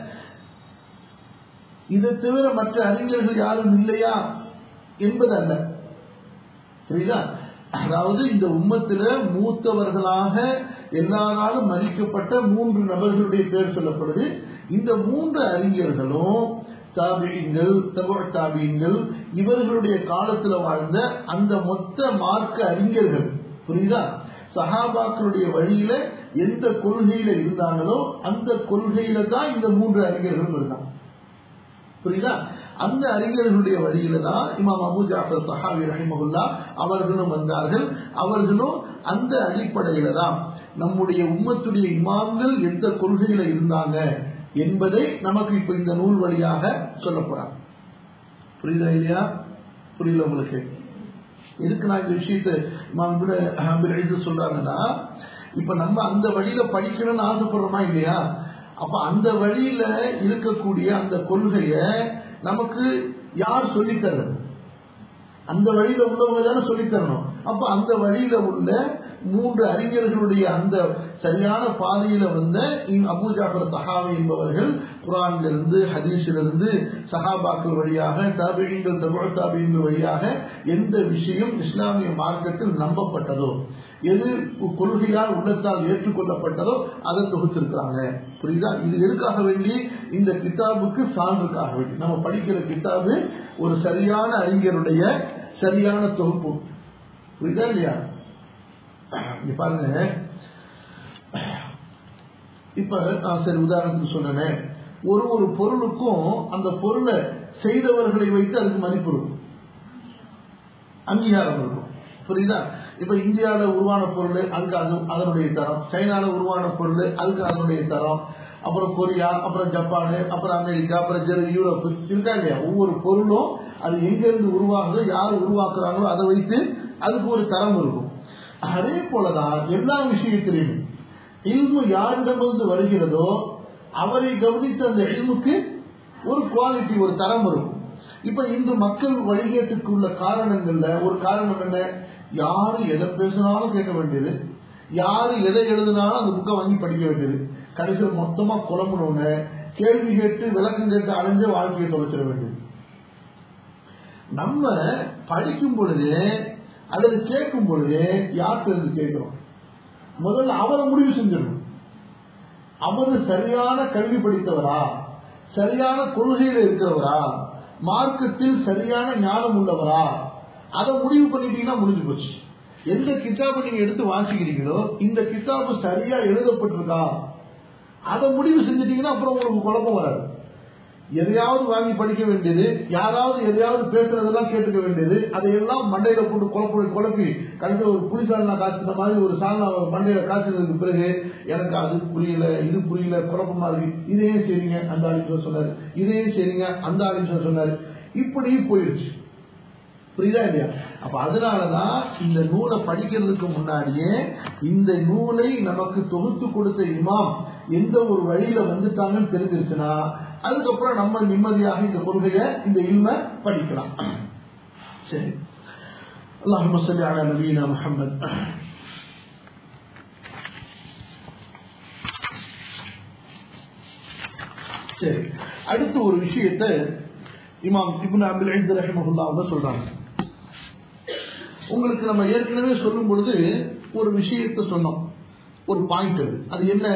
இதை தவிர மற்ற அறிஞர்கள் யாரும் இல்லையா என்பது அல்ல புரியுதா அதாவது இந்த உம்மத்தில மூத்தவர்களாக எல்லாராலும் மதிக்கப்பட்ட மூன்று நபர்களுடைய பேர் சொல்லப்படுது இந்த மூன்று அறிஞர்களும் தாபியங்கள் தகவல் தாபியங்கள் இவர்களுடைய காலத்துல வாழ்ந்த அந்த மொத்த மார்க்க அறிஞர்கள் புரியுதா சஹாபாக்களுடைய வழியில எந்த கொள்கையில இருந்தாங்களோ அந்த கொள்கையில தான் இந்த மூன்று அறிஞர்களும் இருந்தாங்க புரியுதா அந்த அறிஞர்களுடைய வழியில தான் இமாம் அபு ஜாஃபர் சஹாவி ரஹிமகுல்லா அவர்களும் வந்தார்கள் அவர்களும் அந்த அடிப்படையில தான் நம்முடைய உம்மத்துடைய இமாம்கள் எந்த கொள்கையில இருந்தாங்க என்பதை நமக்கு இப்ப இந்த நூல் வழியாக சொல்ல போறாங்க புரியுதா இல்லையா புரியல உங்களுக்கு எதுக்கு நான் இந்த விஷயத்தை இமாம் சொல்றாங்கன்னா இப்ப நம்ம அந்த வழியில படிக்கணும்னு ஆசைப்படுறோமா இல்லையா அப்ப அந்த வழியில இருக்கக்கூடிய அந்த கொள்கைய நமக்கு யார் சொல்லித்தரது அந்த வழியில உள்ளவங்க தானே சொல்லித்தரணும் அப்ப அந்த வழியில உள்ள மூன்று அறிஞர்களுடைய அந்த சரியான பாதையில வந்த அபு ஜாஃபர் சஹாவை என்பவர்கள் குரானிலிருந்து ஹதீஸிலிருந்து சஹாபாக்கள் வழியாக தாபியங்கள் தமிழ் தாபியங்கள் வழியாக எந்த விஷயம் இஸ்லாமிய மார்க்கத்தில் நம்பப்பட்டதோ எது கொள்கையால் உள்ளத்தால் ஏற்றுக்கொள்ளப்பட்டதோ அதை தொகுத்திருக்கிறாங்க புரியுதா இது எதுக்காக வேண்டி இந்த கிதாபுக்கு சான்றுக்காக வேண்டி நம்ம படிக்கிற கிதாபு ஒரு சரியான அறிஞருடைய சரியான தொகுப்பு புரியுதா இல்லையா இங்க பாருங்க இப்ப நான் சரி உதாரணத்துக்கு சொன்னேன் ஒரு ஒரு பொருளுக்கும் அந்த பொருளை செய்தவர்களை வைத்து அதுக்கு மதிப்பு இருக்கும் அங்கீகாரம் இருக்கும் புரியுதா இப்ப இந்தியாவில உருவான பொருள் அதுக்கு அது அதனுடைய தரம் சைனால உருவான பொருள் அதுக்கு அதனுடைய தரம் அப்புறம் கொரியா அப்புறம் ஜப்பானு அப்புறம் அமெரிக்கா அப்புறம் ஜெர்மனி யூரோப் இருக்கா இல்லையா ஒவ்வொரு பொருளும் அது எங்கிருந்து உருவாகுதோ யார் உருவாக்குறாங்களோ அதை வைத்து அதுக்கு ஒரு தரம் இருக்கும் அதே போலதான் எல்லா விஷயத்திலையும் இல்மு யாரிடமிருந்து வருகிறதோ அவரை கவனித்த அந்த இல்முக்கு ஒரு குவாலிட்டி ஒரு தரம் இருக்கும் இப்ப இன்று மக்கள் வழிகேட்டுக்கு உள்ள காரணங்கள்ல ஒரு காரணம் என்ன யாரு எதை பேசினாலும் கேட்க வேண்டியது யாரு எதை எழுதினாலும் அந்த புக்கை வாங்கி படிக்க வேண்டியது கடைசியில் மொத்தமா குழம்புனோன்னு கேள்வி கேட்டு விளக்கம் கேட்டு அலைஞ்ச வாழ்க்கையை தொலைச்சிட வேண்டியது நம்ம படிக்கும் பொழுது அல்லது கேட்கும் பொழுது யார்கிட்ட இருந்து கேட்கிறோம் முதல்ல அவரை முடிவு செஞ்சிடணும் அவர் சரியான கல்வி படித்தவரா சரியான கொள்கையில இருக்கிறவரா மார்க்கத்தில் சரியான ஞானம் உள்ளவரா அதை முடிவு பண்ணிட்டீங்கன்னா முடிஞ்சு போச்சு எந்த கிதாபை நீங்க எடுத்து வாசிக்கிறீங்களோ இந்த கிதாபு சரியா எழுதப்பட்டிருக்கா அதை முடிவு செஞ்சிட்டீங்கன்னா அப்புறம் உங்களுக்கு குழப்பம் வராது எதையாவது வாங்கி படிக்க வேண்டியது யாராவது எதையாவது பேசுறதெல்லாம் கேட்டுக்க வேண்டியது அதையெல்லாம் மண்டையில போட்டு குழப்ப குழப்பி கடைசி ஒரு புளி சால்னா காய்ச்சின மாதிரி ஒரு சால்னா மண்டையில காய்ச்சினதுக்கு பிறகு எனக்கு அது புரியல இது புரியல குழப்பமா இருக்கு இதையும் செய்றீங்க அந்த ஆளுநர் சொன்னாரு இதையும் செய்றீங்க அந்த ஆளுநர் சொன்னாரு இப்படி போயிடுச்சு புரியுதா இல்லையா அப்ப அதனாலதான் இந்த நூலை படிக்கிறதுக்கு முன்னாடியே இந்த நூலை நமக்கு தொகுத்து கொடுத்த இமாம் எந்த ஒரு வழியில வந்துட்டாங்கன்னு தெரிஞ்சிருச்சுன்னா அதுக்கப்புறம் நம்ம நிம்மதியாக இந்த கொள்கையை இந்த இல்ம படிக்கலாம் சரி اللهم صل على نبينا محمد சரி அடுத்து ஒரு விஷயத்தை இமாம் இப்னு அபில் ஐந்து ரஹிமஹுல்லா அவங்க சொல்றாங்க உங்களுக்கு நம்ம ஏற்கனவே சொல்லும் பொழுது ஒரு விஷயத்தை சொன்னோம் ஒரு பாயிண்ட் அது அது என்ன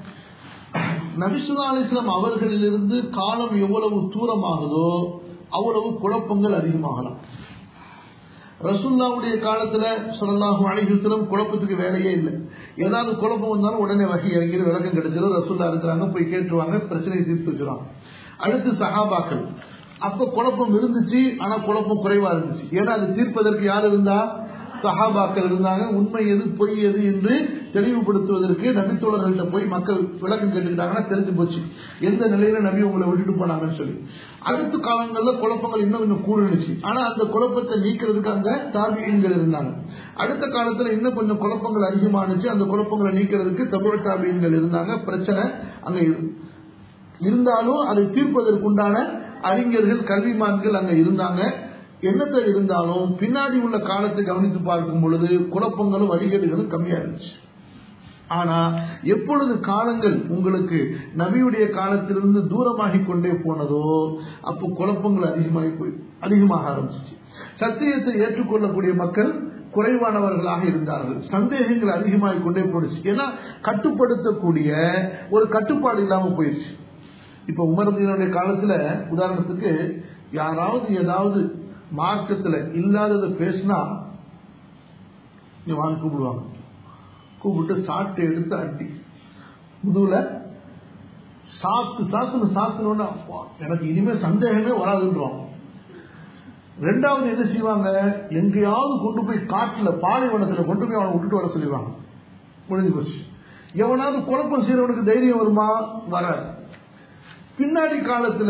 நபிசுல்லா அலிஸ்லாம் அவர்களிலிருந்து காலம் எவ்வளவு தூரமாகுதோ அவ்வளவு குழப்பங்கள் அதிகமாகலாம் ரசுல்லாவுடைய காலத்துல சொல்லலாகும் அழைகளும் குழப்பத்துக்கு வேலையே இல்லை ஏதாவது குழப்பம் வந்தாலும் உடனே வகை இறங்கிட்டு விளக்கம் கிடைச்சிடும் ரசுல்லா இருக்கிறாங்க போய் கேட்டுருவாங்க பிரச்சனையை தீர்த்து வச்சிருவாங்க அடுத்து சஹாபாக்கள் அப்ப குழப்பம் இருந்துச்சு ஆனா குழப்பம் குறைவா இருந்துச்சு ஏன்னா அது தீர்ப்பதற்கு யார் இருந்தா சஹாபாக்கள் இருந்தாங்க உண்மை எது பொய் எது என்று தெளிவுபடுத்துவதற்கு நபித்தோழர்கள்ட்ட போய் மக்கள் விளக்கம் கேட்டுக்கிட்டாங்கன்னா தெரிஞ்சு போச்சு எந்த நிலையில நபி உங்களை விட்டுட்டு போனாங்கன்னு சொல்லி அடுத்த காலங்கள்ல குழப்பங்கள் இன்னும் இன்னும் கூடுனுச்சு ஆனா அந்த குழப்பத்தை நீக்கிறதுக்கு அங்க தாபியங்கள் இருந்தாங்க அடுத்த காலத்துல இன்னும் கொஞ்சம் குழப்பங்கள் அதிகமானுச்சு அந்த குழப்பங்களை நீக்கிறதுக்கு தமிழ் தாபியங்கள் இருந்தாங்க பிரச்சனை அங்க இருந்தாலும் அதை தீர்ப்பதற்குண்டான அறிஞர்கள் கல்விமான்கள் அங்க இருந்தாங்க என்னத்தை இருந்தாலும் பின்னாடி உள்ள காலத்தை கவனித்து பார்க்கும் பொழுது குழப்பங்களும் வழிகேடுகளும் கம்மியா இருந்துச்சு ஆனா எப்பொழுது காலங்கள் உங்களுக்கு நபியுடைய காலத்திலிருந்து தூரமாகி கொண்டே போனதோ அப்போ குழப்பங்கள் அதிகமாகி போய் அதிகமாக ஆரம்பிச்சிச்சு சத்தியத்தை ஏற்றுக்கொள்ளக்கூடிய மக்கள் குறைவானவர்களாக இருந்தார்கள் சந்தேகங்கள் அதிகமாகி கொண்டே போயிடுச்சு ஏன்னா கட்டுப்படுத்தக்கூடிய ஒரு கட்டுப்பாடு இல்லாம போயிடுச்சு இப்ப உமரதீனுடைய காலத்துல உதாரணத்துக்கு யாராவது ஏதாவது மார்க்கத்துல இல்லாததை பேசினா வாங்க கூப்பிடுவாங்க கூப்பிட்டு சாட்டை எடுத்து அட்டி முதுகுல சாத்து சாத்துன்னு சாத்துனோன்னா எனக்கு இனிமே சந்தேகமே வராதுன்றோம் ரெண்டாவது என்ன செய்வாங்க எங்கேயாவது கொண்டு போய் காட்டுல பாலைவனத்துல கொண்டு போய் அவனை விட்டுட்டு வர சொல்லிடுவாங்க முடிஞ்சு போச்சு எவனாவது குழப்பம் செய்யறவனுக்கு தைரியம் வருமா வராது பின்னாடி காலத்துல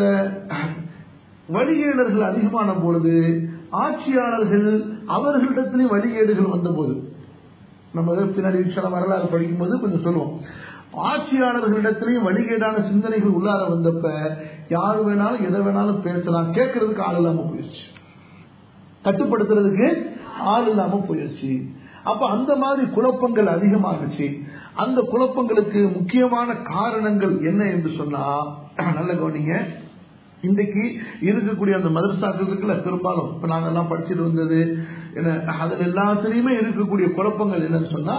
வழிகேடர்கள் அதிகமான பொழுது ஆட்சியாளர்கள் அவர்களிடத்திலே வழிகேடுகள் வந்த போது நம்ம பின்னாடி சில வரலாறு படிக்கும்போது கொஞ்சம் சொல்லுவோம் ஆட்சியாளர்களிடத்திலேயும் வழிகேடான சிந்தனைகள் உள்ளார வந்தப்ப யாரு வேணாலும் எதை வேணாலும் பேசலாம் கேட்கறதுக்கு ஆள் இல்லாம போயிடுச்சு கட்டுப்படுத்துறதுக்கு ஆள் இல்லாம போயிடுச்சு அப்ப அந்த மாதிரி குழப்பங்கள் அதிகமாகுச்சு அந்த குழப்பங்களுக்கு முக்கியமான காரணங்கள் என்ன என்று சொன்னா நல்ல கவனிங்க இன்றைக்கு இருக்கக்கூடிய அந்த மதரசாக்கள் இருக்குல்ல பெரும்பாலும் இப்ப நாங்க எல்லாம் படிச்சுட்டு வந்தது என்ன அதுல எல்லாத்திலையுமே இருக்கக்கூடிய குழப்பங்கள் என்னன்னு சொன்னா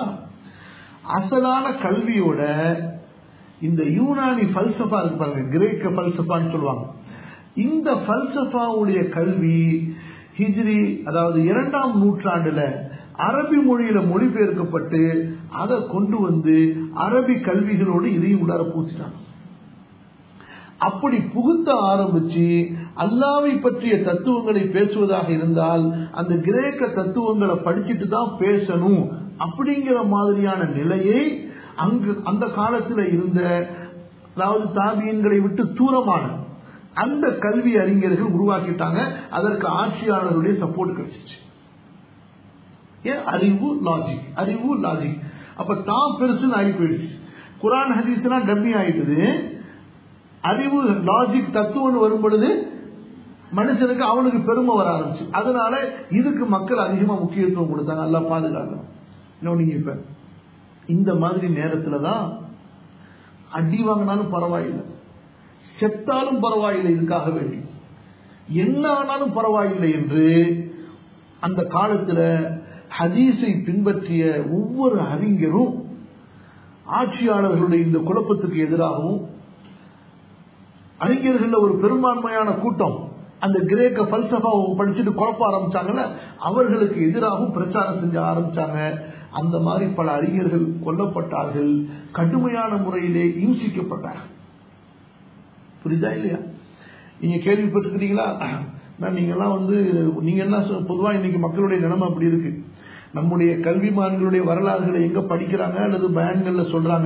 அசலான கல்வியோட இந்த யூனானி பல்சபா இருக்கு பாருங்க கிரேக்க பல்சபான்னு சொல்லுவாங்க இந்த பல்சபாவுடைய கல்வி ஹிஜ்ரி அதாவது இரண்டாம் நூற்றாண்டுல அரபி மொழியில மொழிபெயர்க்கப்பட்டு அதை கொண்டு வந்து அரபி கல்விகளோடு இதையும் உள்ளார பூசிட்டாங்க அப்படி புகுத்த ஆரம்பிச்சு அல்லாவை பற்றிய தத்துவங்களை பேசுவதாக இருந்தால் அந்த கிரேக்க தத்துவங்களை படிச்சுட்டு தான் பேசணும் அப்படிங்கிற மாதிரியான நிலையை அங்கு அந்த காலத்தில் இருந்த அதாவது தாபியன்களை விட்டு தூரமான அந்த கல்வி அறிஞர்கள் உருவாக்கிட்டாங்க அதற்கு ஆட்சியாளருடைய சப்போர்ட் கிடைச்சிச்சு ஏன் அறிவு லாஜிக் அறிவு லாஜிக் அப்ப தான் பெருசுன்னு ஆகி போயிடுச்சு குரான் ஹதீஸ்னா டம்மி ஆயிட்டுது அறிவு லாஜிக் தத்துவம் வரும் பொழுது மனுஷனுக்கு அவனுக்கு பெருமை வர ஆரம்பிச்சு அதனால இதுக்கு மக்கள் அதிகமா முக்கியத்துவம் கொடுத்தாங்க நல்லா பாதுகாக்கணும் நீங்க இப்ப இந்த மாதிரி நேரத்துல தான் அடி வாங்கினாலும் பரவாயில்லை செத்தாலும் பரவாயில்லை இதுக்காக வேண்டி என்ன ஆனாலும் பரவாயில்லை என்று அந்த காலத்துல ஹதீஸை பின்பற்றிய ஒவ்வொரு அறிஞரும் ஆட்சியாளர்களுடைய இந்த குழப்பத்துக்கு எதிராகவும் அறிஞர்கள் ஒரு பெரும்பான்மையான கூட்டம் அந்த கிரேக்க பல்சபாவை படிச்சுட்டு குழப்ப ஆரம்பிச்சாங்கல்ல அவர்களுக்கு எதிராகவும் பிரச்சாரம் செஞ்ச ஆரம்பிச்சாங்க அந்த மாதிரி பல அறிஞர்கள் கொல்லப்பட்டார்கள் கடுமையான முறையிலே இம்சிக்கப்பட்டார்கள் புரியுதா இல்லையா நீங்க கேள்விப்பட்டிருக்கிறீங்களா நீங்க எல்லாம் வந்து நீங்க என்ன பொதுவா இன்னைக்கு மக்களுடைய நிலைமை அப்படி இருக்கு நம்முடைய கல்விமான்களுடைய வரலாறுகளை எங்க படிக்கிறாங்க அல்லது பயன்கள்ல சொல்றாங்க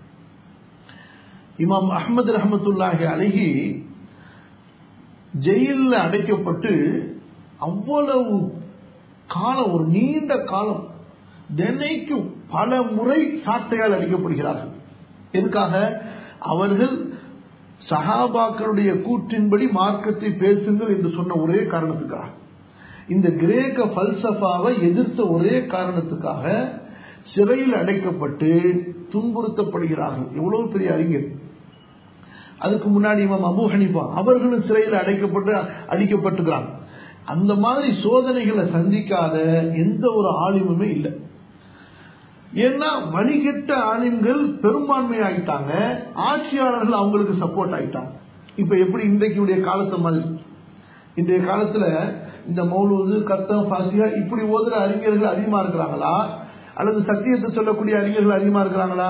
இமாம் அஹமது ரஹமத்துல்லாஹி அழகி ஜெயிலில் அடைக்கப்பட்டு அவ்வளவு காலம் ஒரு நீண்ட காலம் தினைக்கும் பல முறை சாட்டையால் அடிக்கப்படுகிறார்கள் எதுக்காக அவர்கள் சஹாபாக்களுடைய கூற்றின்படி மார்க்கத்தை பேசுங்கள் என்று சொன்ன ஒரே காரணத்துக்காக இந்த கிரேக்க பல்சபாவை எதிர்த்த ஒரே காரணத்துக்காக சிறையில் அடைக்கப்பட்டு துன்புறுத்தப்படுகிறார்கள் எவ்வளவு பெரிய அறிஞர் அதுக்கு முன்னாடி இமாம் அபு ஹனிஃபா அவர்களும் சிறையில் அடைக்கப்பட்டு அடிக்கப்பட்டுக்கிறாங்க அந்த மாதிரி சோதனைகளை சந்திக்காத எந்த ஒரு ஆலிமுமே இல்லை ஏன்னா வழிகெட்ட ஆலிம்கள் பெரும்பான்மை ஆயிட்டாங்க ஆட்சியாளர்கள் அவங்களுக்கு சப்போர்ட் ஆயிட்டாங்க இப்ப எப்படி இன்றைக்கு காலத்தை மாதிரி இன்றைய காலத்துல இந்த மௌலூது கர்த்தம் பாசியா இப்படி ஓதுற அறிஞர்கள் அதிகமா இருக்கிறாங்களா அல்லது சத்தியத்தை சொல்லக்கூடிய அறிஞர்கள் அதிகமா இருக்கிறாங்களா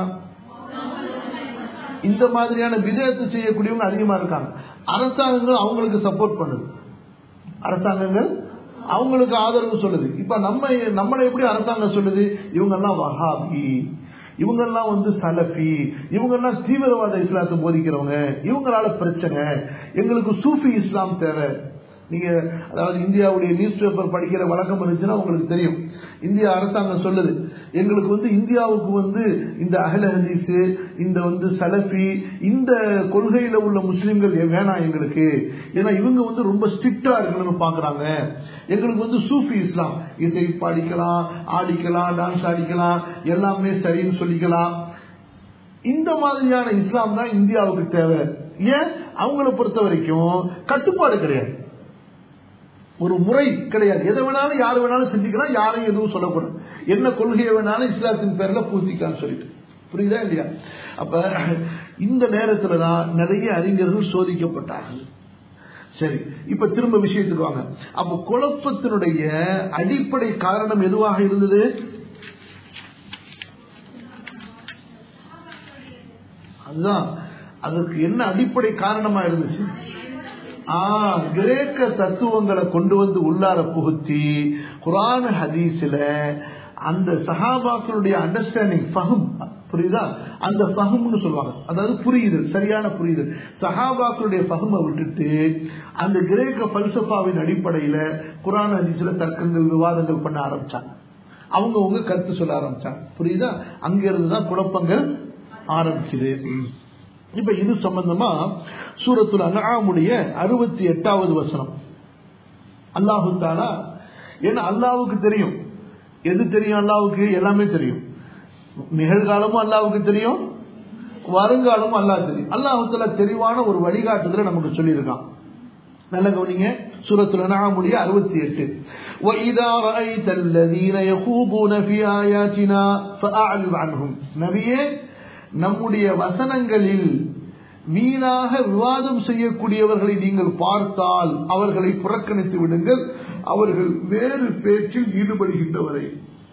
இந்த மாதிரியான விதயத்தை செய்யக்கூடியவங்க அதிகமா இருக்காங்க அரசாங்கங்கள் அவங்களுக்கு சப்போர்ட் பண்ணுது அரசாங்கங்கள் அவங்களுக்கு ஆதரவு சொல்லுது இப்ப நம்ம நம்மளை எப்படி அரசாங்கம் சொல்லுது இவங்க எல்லாம் வஹாபி இவங்கெல்லாம் வந்து சலஃபி இவங்கெல்லாம் தீவிரவாத இஸ்லாத்தை போதிக்கிறவங்க இவங்களால பிரச்சனை எங்களுக்கு சூஃபி இஸ்லாம் தேவை நீங்க அதாவது இந்தியாவுடைய நியூஸ் பேப்பர் படிக்கிற வழக்கம் இருந்துச்சுன்னா உங்களுக்கு தெரியும் இந்திய அரசாங்கம் சொல்லுது எங்களுக்கு வந்து இந்தியாவுக்கு வந்து இந்த அகல ஹதீஸ் இந்த வந்து சலஃபி இந்த கொள்கையில உள்ள முஸ்லிம்கள் வேணாம் எங்களுக்கு ஏன்னா இவங்க வந்து ரொம்ப ஸ்ட்ரிக்டா இருக்கணும்னு பாக்குறாங்க எங்களுக்கு வந்து சூஃபி இஸ்லாம் இசை பாடிக்கலாம் ஆடிக்கலாம் டான்ஸ் ஆடிக்கலாம் எல்லாமே சரின்னு சொல்லிக்கலாம் இந்த மாதிரியான இஸ்லாம் தான் இந்தியாவுக்கு தேவை ஏன் அவங்கள பொறுத்த வரைக்கும் கட்டுப்பாடு கிடையாது ஒரு முறை கிடையாது எதை வேணாலும் யாரு வேணாலும் செஞ்சுக்கலாம் யாரையும் எதுவும் சொல்லக்கூடாது என்ன கொள்கையை வேணாலும் இஸ்லாத்தின் பேர்ல பூசிக்கலாம்னு சொல்லிட்டு புரியுதா இல்லையா அப்ப இந்த நேரத்துல தான் நிறைய அறிஞர்கள் சோதிக்கப்பட்டார்கள் சரி இப்ப திரும்ப விஷயத்துக்கு வாங்க அப்ப குழப்பத்தினுடைய அடிப்படை காரணம் எதுவாக இருந்தது அதுதான் அதற்கு என்ன அடிப்படை காரணமா இருந்துச்சு கிரேக்க தத்துவங்களை கொண்டு வந்து உள்ளார புகுத்தி குரான் ஹதீஸ்ல அந்த சஹாபாக்களுடைய அண்டர்ஸ்டாண்டிங் ஃபஹம் புரியுதா அந்த ஃபஹம்னு சொல்லுவாங்க அதாவது புரியுதல் சரியான புரியுதல் சஹாபாக்களுடைய ஃபஹமை விட்டுட்டு அந்த கிரேக்க பல்சஃபாவின் அடிப்படையில குரான் ஹதீஸ்ல தர்க்கங்கள் விவாதங்கள் பண்ண ஆரம்பிச்சாங்க அவங்க உங்க கருத்து சொல்ல ஆரம்பிச்சாங்க புரியுதா அங்கிருந்து தான் குழப்பங்கள் ஆரம்பிக்குது இப்ப இது சம்பந்தமா சூரத்துல அனாமுடைய அறுபத்தி எட்டாவது வசனம் அல்லாஹு தாலா ஏன்னா அல்லாவுக்கு தெரியும் எது தெரியும் அல்லாவுக்கு எல்லாமே தெரியும் நிகழ்காலமும் அல்லாவுக்கு தெரியும் வருங்காலமும் அல்லாஹ் தெரியும் அல்லாஹுல தெளிவான ஒரு வழிகாட்டுதல நமக்கு சொல்லியிருக்கான் நல்ல கவனிங்க சூரத்துல அனாமுடைய அறுபத்தி எட்டு وَإِذَا رَأَيْتَ الَّذِينَ يَخُوضُونَ فِي آيَاتِنَا فَأَعْرِضْ عَنْهُمْ நபியே நம்முடைய வசனங்களில் வீணாக விவாதம் செய்யக்கூடியவர்களை நீங்கள் பார்த்தால் அவர்களை புறக்கணித்து விடுங்கள் அவர்கள் வேறு பேச்சில் ஈடுபடுகின்றவரை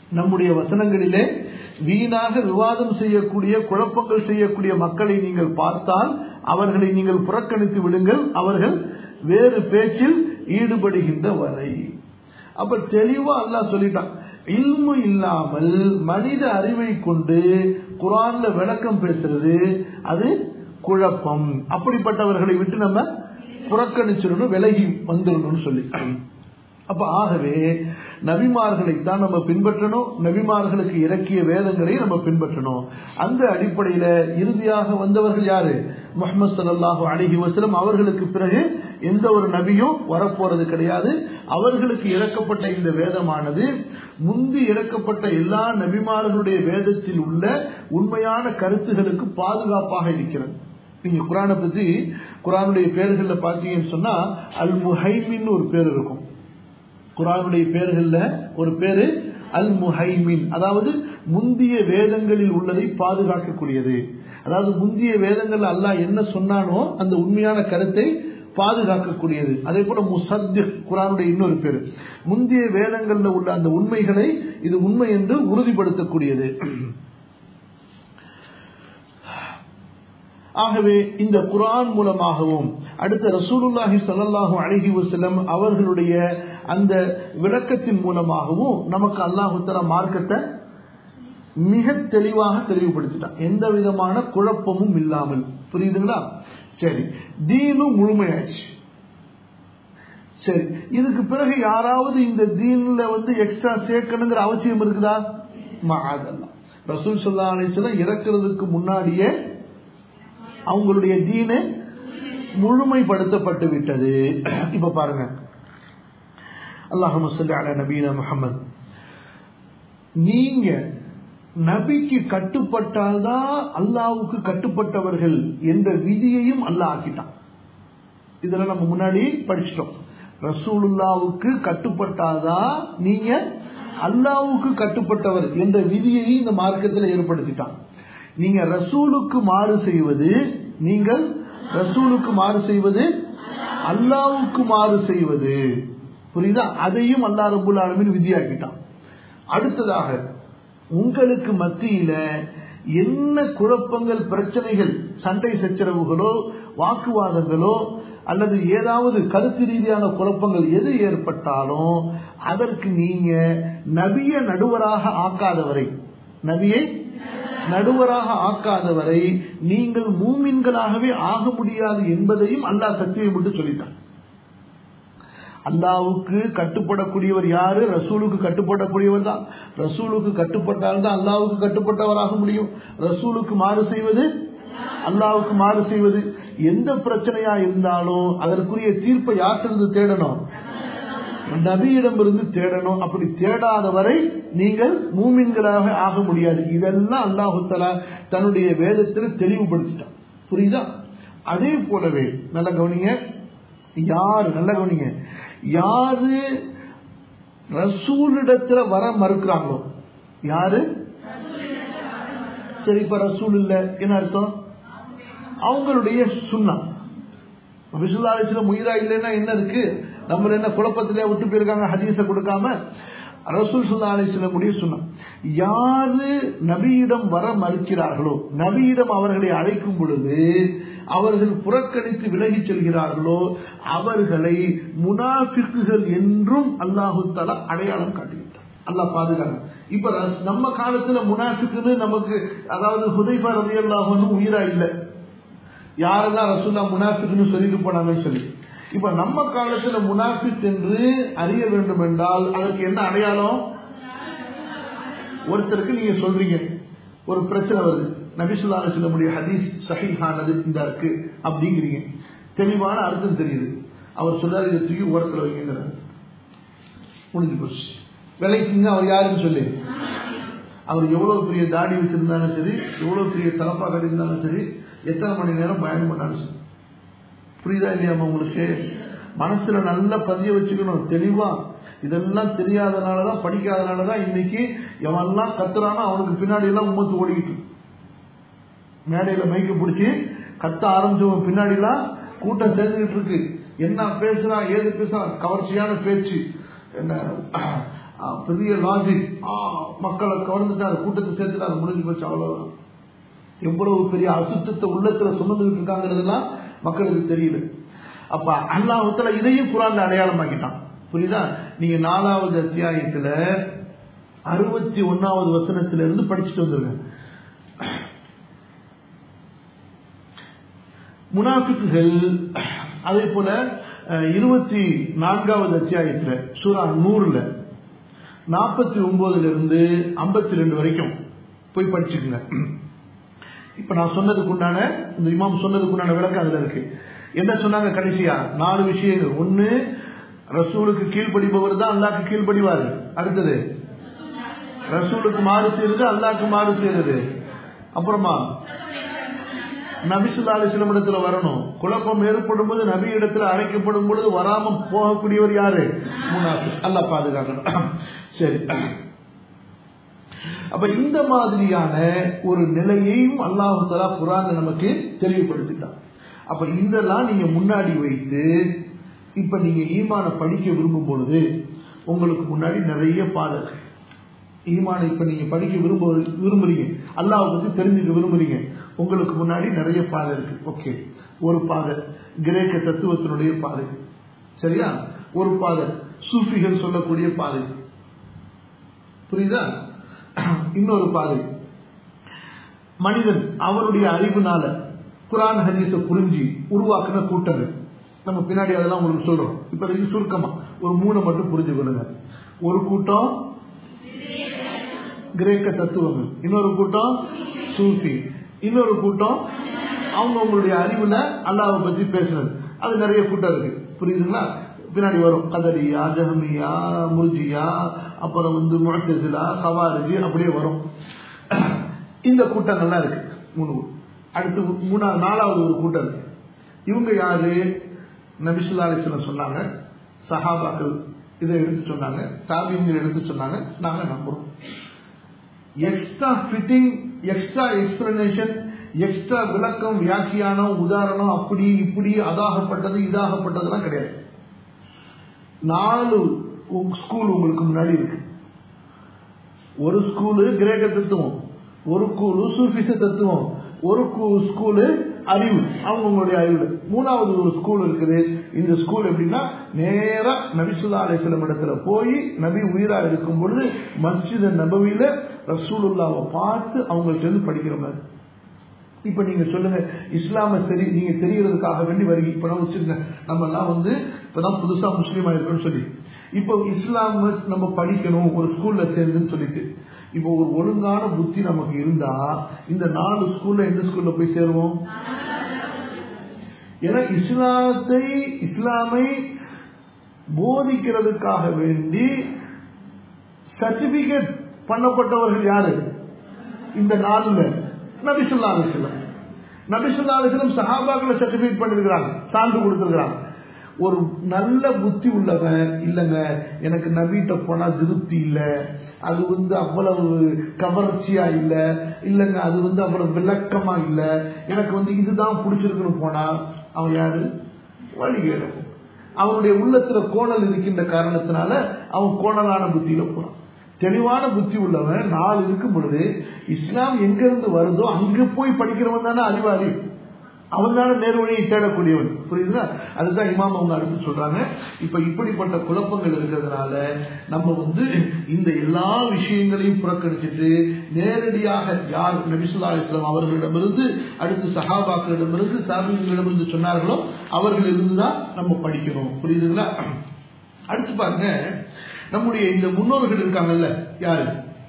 நம்முடைய வசனங்களிலே வீணாக விவாதம் செய்யக்கூடிய குழப்பங்கள் செய்யக்கூடிய மக்களை நீங்கள் பார்த்தால் அவர்களை நீங்கள் புறக்கணித்து விடுங்கள் அவர்கள் வேறு பேச்சில் ஈடுபடுகின்ற வரை அப்ப தெளிவா அல்லாஹ் சொல்லிட்டான் இல்மு இல்லாமல் மனித அறிவை கொண்டு குரான்ல விளக்கம் பேசுறது அது குழப்பம் அப்படிப்பட்டவர்களை விட்டு நம்ம புறக்கணிச்சிடணும் விலகி வந்துடணும்னு சொல்லி அப்ப ஆகவே நபிமார்களை தான் நம்ம பின்பற்றணும் நபிமார்களுக்கு இறக்கிய வேதங்களை நம்ம பின்பற்றணும் அந்த அடிப்படையில இறுதியாக வந்தவர்கள் யாரு முகமது சல்லாஹூ அலிஹி வசலம் அவர்களுக்கு பிறகு எந்த ஒரு நபியும் வரப்போறது கிடையாது அவர்களுக்கு இறக்கப்பட்ட இந்த வேதமானது முந்தி இறக்கப்பட்ட எல்லா நபிமார்களுடைய வேதத்தில் உள்ள உண்மையான கருத்துகளுக்கு பாதுகாப்பாக இருக்கிறது நீங்க குரானை பத்தி குரானுடைய பேர்கள்ல பாத்தீங்கன்னு சொன்னா அல் முஹைமின் ஒரு பேர் இருக்கும் குரானுடைய பேர்கள்ல ஒரு பேரு அல் முஹைமின் அதாவது முந்திய வேதங்களில் உள்ளதை பாதுகாக்கக்கூடியது அதாவது முந்திய வேதங்கள்ல அல்லாஹ் என்ன சொன்னானோ அந்த உண்மையான கருத்தை பாதுகாக்கக்கூடியது அதே போல முசத்திக் குரானுடைய இன்னொரு பேரு முந்தைய வேதங்கள்ல உள்ள அந்த உண்மைகளை இது உண்மை என்று உறுதிப்படுத்தக்கூடியது ஆகவே இந்த குரான் மூலமாகவும் அடுத்த ரசூலுல்லாஹி சல்லாஹூ அழகி வசலம் அவர்களுடைய அந்த விளக்கத்தின் மூலமாகவும் நமக்கு அல்லாஹு தலா மார்க்கத்தை மிக தெளிவாக தெளிவுபடுத்திட்டான் எந்த விதமான குழப்பமும் இல்லாமல் புரியுதுங்களா சரி தீனும் முழுமையாச்சு சரி இதுக்கு பிறகு யாராவது இந்த தீன்ல வந்து எக்ஸ்ட்ரா சேர்க்கணுங்கிற அவசியம் இருக்குதா அதெல்லாம் ரசூல் சொல்லா அலிஸ்லாம் இறக்குறதுக்கு முன்னாடியே அவங்களுடைய தீனு முழுமைப்படுத்தப்பட்டு விட்டது இப்ப பாருங்க அல்லாஹு அல நபீன முகமது நீங்க நபிக்கு கட்டுப்பட்டால்தான் அல்லாவுக்கு கட்டுப்பட்டவர்கள் என்ற விதியையும் அல்லாஹ் ஆக்கிட்டான் இதுல நம்ம முன்னாடி படிச்சிட்டோம் ரசூலுல்லாவுக்கு கட்டுப்பட்டாதான் நீங்க அல்லாவுக்கு கட்டுப்பட்டவர் என்ற விதியை இந்த மார்க்கத்தில் ஏற்படுத்திட்டான் நீங்க ரசூலுக்கு மாறு செய்வது நீங்கள் ரசூலுக்கு மாறு செய்வது அல்லாவுக்கு மாறு செய்வது புரியுதா அதையும் அல்லா ரபுல் ஆலமின் விதியாக்கிட்டான் அடுத்ததாக உங்களுக்கு மத்தியில என்ன குழப்பங்கள் பிரச்சனைகள் சண்டை சச்சரவுகளோ வாக்குவாதங்களோ அல்லது ஏதாவது கருத்து ரீதியான குழப்பங்கள் எது ஏற்பட்டாலும் அதற்கு நீங்க நபிய நடுவராக ஆக்காதவரை நபியை நடுவராக ஆக்காதவரை நீங்கள் மூமின்களாகவே ஆக முடியாது என்பதையும் அல்லாஹ் சத்தியம் விட்டு சொல்லிட்டான் அல்லாவுக்கு கட்டுப்படக்கூடியவர் யாரு ரசூலுக்கு கட்டுப்படக்கூடியவர் தான் ரசூலுக்கு கட்டுப்பட்டால்தான் அல்லாவுக்கு கட்டுப்பட்டவராக முடியும் ரசூலுக்கு மாறு செய்வது அல்லாவுக்கு மாறு செய்வது எந்த பிரச்சனையா இருந்தாலும் அதற்குரிய தீர்ப்பை யாற்றிருந்து தேடணும் நபியிடமிருந்து தேடணும் அப்படி தேடாத வரை நீங்கள் மூமின்களாக ஆக முடியாது இதெல்லாம் அல்லாஹு தலா தன்னுடைய வேதத்தில் தெளிவுபடுத்திட்டான் புரியுதா அதே போலவே நல்ல கவனிங்க யாரு நல்ல கவனிங்க யாரு ரசூலிடத்துல வர மறுக்கிறாங்களோ யாரு சரி இப்ப ரசூல் இல்ல என்ன அர்த்தம் அவங்களுடைய சுண்ணா விசுலாலட்சியில முயரா இல்லைன்னா என்ன இருக்கு நம்ம என்ன குழப்பத்திலே விட்டு போயிருக்காங்க ஹதீஸ கொடுக்காம ரசூல் சுல்லா அலிஸ்லமுடைய சொன்ன யாரு நபியிடம் வர மறுக்கிறார்களோ நபியிடம் அவர்களை அழைக்கும் பொழுது அவர்கள் புறக்கணித்து விலகி செல்கிறார்களோ அவர்களை முனாஃபிக்குகள் என்றும் அல்லாஹு தலா அடையாளம் காட்டுகின்றார் அல்லாஹ் பாதுகாக்க இப்ப நம்ம காலத்துல முனாஃபிக்குன்னு நமக்கு அதாவது ஹுதைஃபா ரவி அல்லாஹனும் உயிரா இல்லை யாரெல்லாம் ரசூல்லா முனாஃபிக்னு சொல்லிட்டு போனாங்கன்னு சொல்லி இப்ப நம்ம காலத்துல முனாஃபிக் என்று அறிய வேண்டும் என்றால் அதற்கு என்ன அடையாளம் ஒருத்தருக்கு நீங்க சொல்றீங்க ஒரு பிரச்சனை வருது நபிசுல்லா சொல்லக்கூடிய ஹதீஸ் சஹிஹானது இந்த இருக்கு அப்படிங்கிறீங்க தெளிவான அர்த்தம் தெரியுது அவர் சொல்றாரு இதை தூக்கி ஓரத்தில் வைங்கிறார் முடிஞ்சு போச்சு விலைக்குங்க அவர் யாருன்னு சொல்லி அவர் எவ்வளவு பெரிய தாடி வச்சிருந்தாலும் சரி எவ்வளவு பெரிய தலப்பா கட்டியிருந்தாலும் சரி எத்தனை மணி நேரம் பயணம் பண்ணாலும் சரி புரியுதா இல்லையாமா உங்களுக்கு மனசுல நல்லா பதிய வச்சுக்கணும் தெளிவா இதெல்லாம் தெரியாதனாலதான் படிக்காதனாலதான் இன்னைக்கு எவன்லாம் கத்துறானோ அவனுக்கு பின்னாடி எல்லாம் உமத்து ஓடிக்கிட்டு மேடையில மைக்க பிடிச்சி கத்த ஆரம்பிச்சவன் பின்னாடி எல்லாம் கூட்டம் சேர்ந்துகிட்டு இருக்கு என்ன பேசுறான் ஏது பேசுறான் கவர்ச்சியான பேச்சு என்ன ஆ, பெரிய லாஜிக் மக்களை கவர்ந்துட்டாரு கூட்டத்தை சேர்த்துட்டாரு முடிஞ்சு போச்சு அவ்வளவுதான் எவ்வளவு பெரிய அசுத்தத்தை உள்ளத்துல சுமந்துகிட்டு இருக்காங்கிறதெல்லாம் மக்களுக்கு தெரியல அப்ப அல்லாஹத்துல இதையும் குரான்ல அடையாளமாக்கிட்டான் புரியுதா நீங்க நாலாவது அத்தியாயத்துல அறுபத்தி ஒன்னாவது வசனத்துல இருந்து படிச்சுட்டு வந்துருங்க முனாஃபிக்குகள் அதே போல அஹ், இருபத்தி நான்காவது அத்தியாயத்துல சூரா நூறுல நாற்பத்தி ஒன்பதுல இருந்து ஐம்பத்தி ரெண்டு வரைக்கும் போய் படிச்சுக்கங்க இப்ப நான் சொன்னதுக்கு உண்டான இந்த இமாம் சொன்னதுக்கு உண்டான விளக்கம் அதுல இருக்கு என்ன சொன்னாங்க கடைசியா நாலு விஷயங்கள் ஒண்ணு ரசூலுக்கு கீழ்ப்படிபவர் தான் அல்லாஹ்க்கு கீழ்ப்படிவாரு அடுத்தது ரசூலுக்கு மாறு செய்யறது அல்லாஹ்க்கு மாறு செய்யறது அப்புறமா நபிசுல்லா அலிஸ்லம் இடத்துல வரணும் குழப்பம் ஏற்படும் போது நபி இடத்துல அழைக்கப்படும் பொழுது வராம போகக்கூடியவர் யாரு முனாஃபி அல்லாஹ் பாதுகாக்கணும் சரி அப்ப இந்த மாதிரியான ஒரு நிலையையும் அல்லாஹு தலா குரான் நமக்கு தெளிவுபடுத்திட்டான் அப்ப இதெல்லாம் நீங்க முன்னாடி வைத்து இப்ப நீங்க ஈமான படிக்க விரும்பும் பொழுது உங்களுக்கு முன்னாடி நிறைய பாதை இருக்கு. ஈமான இப்ப நீங்க படிக்க விரும்ப விரும்புறீங்க அல்லாஹ் பத்தி தெரிஞ்சுக்க விரும்புறீங்க உங்களுக்கு முன்னாடி நிறைய பாதை இருக்கு ஓகே ஒரு பாதை கிரேக்க தத்துவத்தினுடைய பாதை சரியா ஒரு பாதை சூஃபிகள் சொல்லக்கூடிய பாதை புரியுதா இன்னொரு பாதை மனிதன் அவருடைய அறிவுனால குரான் ஹதீஸ புரிஞ்சு உருவாக்குன கூட்டங்கள் நம்ம பின்னாடி அதெல்லாம் உங்களுக்கு சொல்றோம் இப்ப இது சுருக்கமா ஒரு மூணை மட்டும் புரிஞ்சுக்கொள்ளுங்க ஒரு கூட்டம் கிரேக்க தத்துவங்கள் இன்னொரு கூட்டம் சூஃபி இன்னொரு கூட்டம் அவங்க அவங்களுடைய அறிவுல அல்லாவை பத்தி பேசுறது அது நிறைய கூட்டம் இருக்கு புரியுதுங்களா பின்னாடி வரும் கதரியா ஜஹமியா முர்ஜியா அப்புறம் வந்து முழத்தசிலா கவாரிஜி அப்படியே வரும் இந்த கூட்டங்கள்லாம் இருக்கு மூணு கூட்டம். அடுத்து மூணா நாலாவது ஒரு கூட்டம் இருக்கு இவங்க யாரு நபிசுல்லா அலிஸ்லாம் சொன்னாங்க சஹாபாக்கள் இதை எடுத்து சொன்னாங்க தாபியங்கள் எடுத்து சொன்னாங்க நாங்க நம்புறோம் extra fitting extra explanation extra விளக்கம் வியாக்கியானம் உதாரணம் அப்படி இப்படி அதாகப்பட்டது இதாகப்பட்டதெல்லாம் கிடையாது நாலு ஸ்கூல் உங்களுக்கு முன்னாடி இருக்கு ஒரு ஸ்கூலு கிரேக்க தத்துவம் ஒரு ஸ்கூலு சூஃபிச தத்துவம் ஒரு கு- ஸ்கூலு அறிவு அவங்களுடைய அறிவு மூணாவது ஒரு ஸ்கூல் இருக்குது இந்த ஸ்கூல் எப்படின்னா நேரா நபிசுல்லா அலிஸ்லம் இடத்துல போய் நபி உயிரா இருக்கும் பொழுது மஸ்ஜித் நபவியில ரசூலுல்லாவை பார்த்து அவங்கள்ட்ட இருந்து படிக்கிற மாதிரி இப்ப நீங்க சொல்லுங்க இஸ்லாம சரி நீங்க தெரியறதுக்காக வேண்டி வருகை இப்ப நான் வச்சிருங்க நம்ம எல்லாம் வந்து இப்பதான் புதுசா முஸ்லீம் ஆயிருக்கோம்னு சொல்லி இப்போ இஸ்லாம் நம்ம படிக்கணும் ஒரு ஸ்கூல்ல சேர்ந்துன்னு சொல்லிட்டு இப்போ ஒரு ஒழுங்கான புத்தி நமக்கு இருந்தா இந்த நாலு ஸ்கூல்ல எந்த ஸ்கூல்ல போய் சேருவோம் ஏன்னா இஸ்லாத்தை இஸ்லாமை போதிக்கிறதுக்காக வேண்டி சர்டிபிகேட் பண்ணப்பட்டவர்கள் யாரு இந்த நாலுல நபிசுல்லா அலிஸ்லாம் நபிசுல்லா அலிஸ்லாம் சஹாபாக்களை சர்டிபிகேட் பண்ணிருக்கிறாங்க சான்று கொடுத்திருக்கிறாங்க ஒரு நல்ல புத்தி உள்ளவன் இல்லைங்க எனக்கு நபிட்ட போனா திருப்தி இல்ல அது வந்து அவ்வளவு கவர்ச்சியா இல்ல இல்லைங்க அது வந்து அவ்வளவு விளக்கமா இல்ல எனக்கு வந்து இதுதான் பிடிச்சிருக்குன்னு போனா அவன் யாரு வழிகேடு அவனுடைய உள்ளத்துல கோணல் இருக்கின்ற காரணத்தினால அவன் கோணலான புத்தியில போறான் தெளிவான புத்தி உள்ளவன் நாள் இருக்கும் பொழுது இஸ்லாம் எங்க இருந்து வருதோ அங்க போய் படிக்கிறவன் தானே அறிவாளி அவன் தானே நேர்வழியை தேடக்கூடியவன் புரியுதுங்களா அதுதான் இமாம் அவங்க அடுத்து சொல்றாங்க இப்ப இப்படிப்பட்ட குழப்பங்கள் இருக்கிறதுனால நம்ம வந்து இந்த எல்லா விஷயங்களையும் புறக்கணிச்சிட்டு நேரடியாக யார் நபிசுல்லா இஸ்லாம் அவர்களிடமிருந்து அடுத்து சஹாபாக்களிடமிருந்து சாபிகளிடமிருந்து சொன்னார்களோ அவர்களிருந்து தான் நம்ம படிக்கணும் புரியுதுங்களா அடுத்து பாருங்க நம்முடைய இந்த முன்னோர்கள் இருக்காங்கல்ல யாரு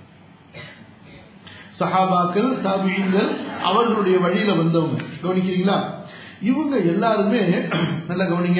சஹாபாக்கள் தாபியங்கள் அவர்களுடைய வழியில வந்தவங்க கவனிக்கிறீங்களா இவங்க எல்லாருமே நல்ல கவனிங்க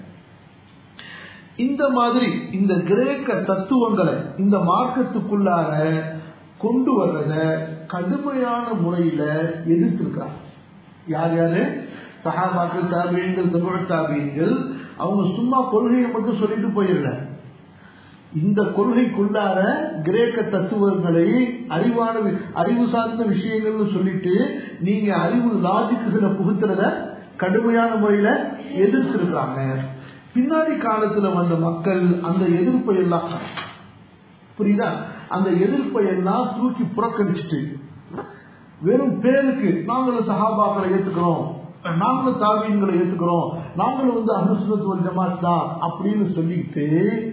இந்த மாதிரி இந்த கிரேக்க தத்துவங்களை இந்த மார்க்கத்துக்குள்ளார கொண்டு வர்றத கடுமையான முறையில எதிர்த்திருக்கிறாங்க யார் யாரு சஹாபாக்கள் தாபியங்கள் தமிழ் தாபியங்கள் அவங்க சும்மா கொள்கையை மட்டும் சொல்லிட்டு போயிடல இந்த கொள்கைக்குள்ளார கிரேக்க தத்துவங்களை அறிவான வி- அறிவு சார்ந்த விஷயங்கள்னு சொல்லிட்டு நீங்க அறிவு லாஜிக்குகளை புகுத்துறத கடுமையான முறையில எதிர்த்திருக்காங்க பின்னாடி காலத்துல வந்த மக்கள் அந்த எதிர்ப்பை எல்லாம் புரியுதா அந்த எதிர்ப்பை எல்லாம் தூக்கி புறக்கணிச்சுட்டு வெறும் பேருக்கு நாங்களும் சஹாபாக்களை ஏத்துக்கிறோம் நாங்களும் தாவீன்களை ஏத்துக்கிறோம் நாங்களும் வந்து அனுசுனத்து ஒரு ஜமாத் தான் அப்படின்னு சொல்லிட்டு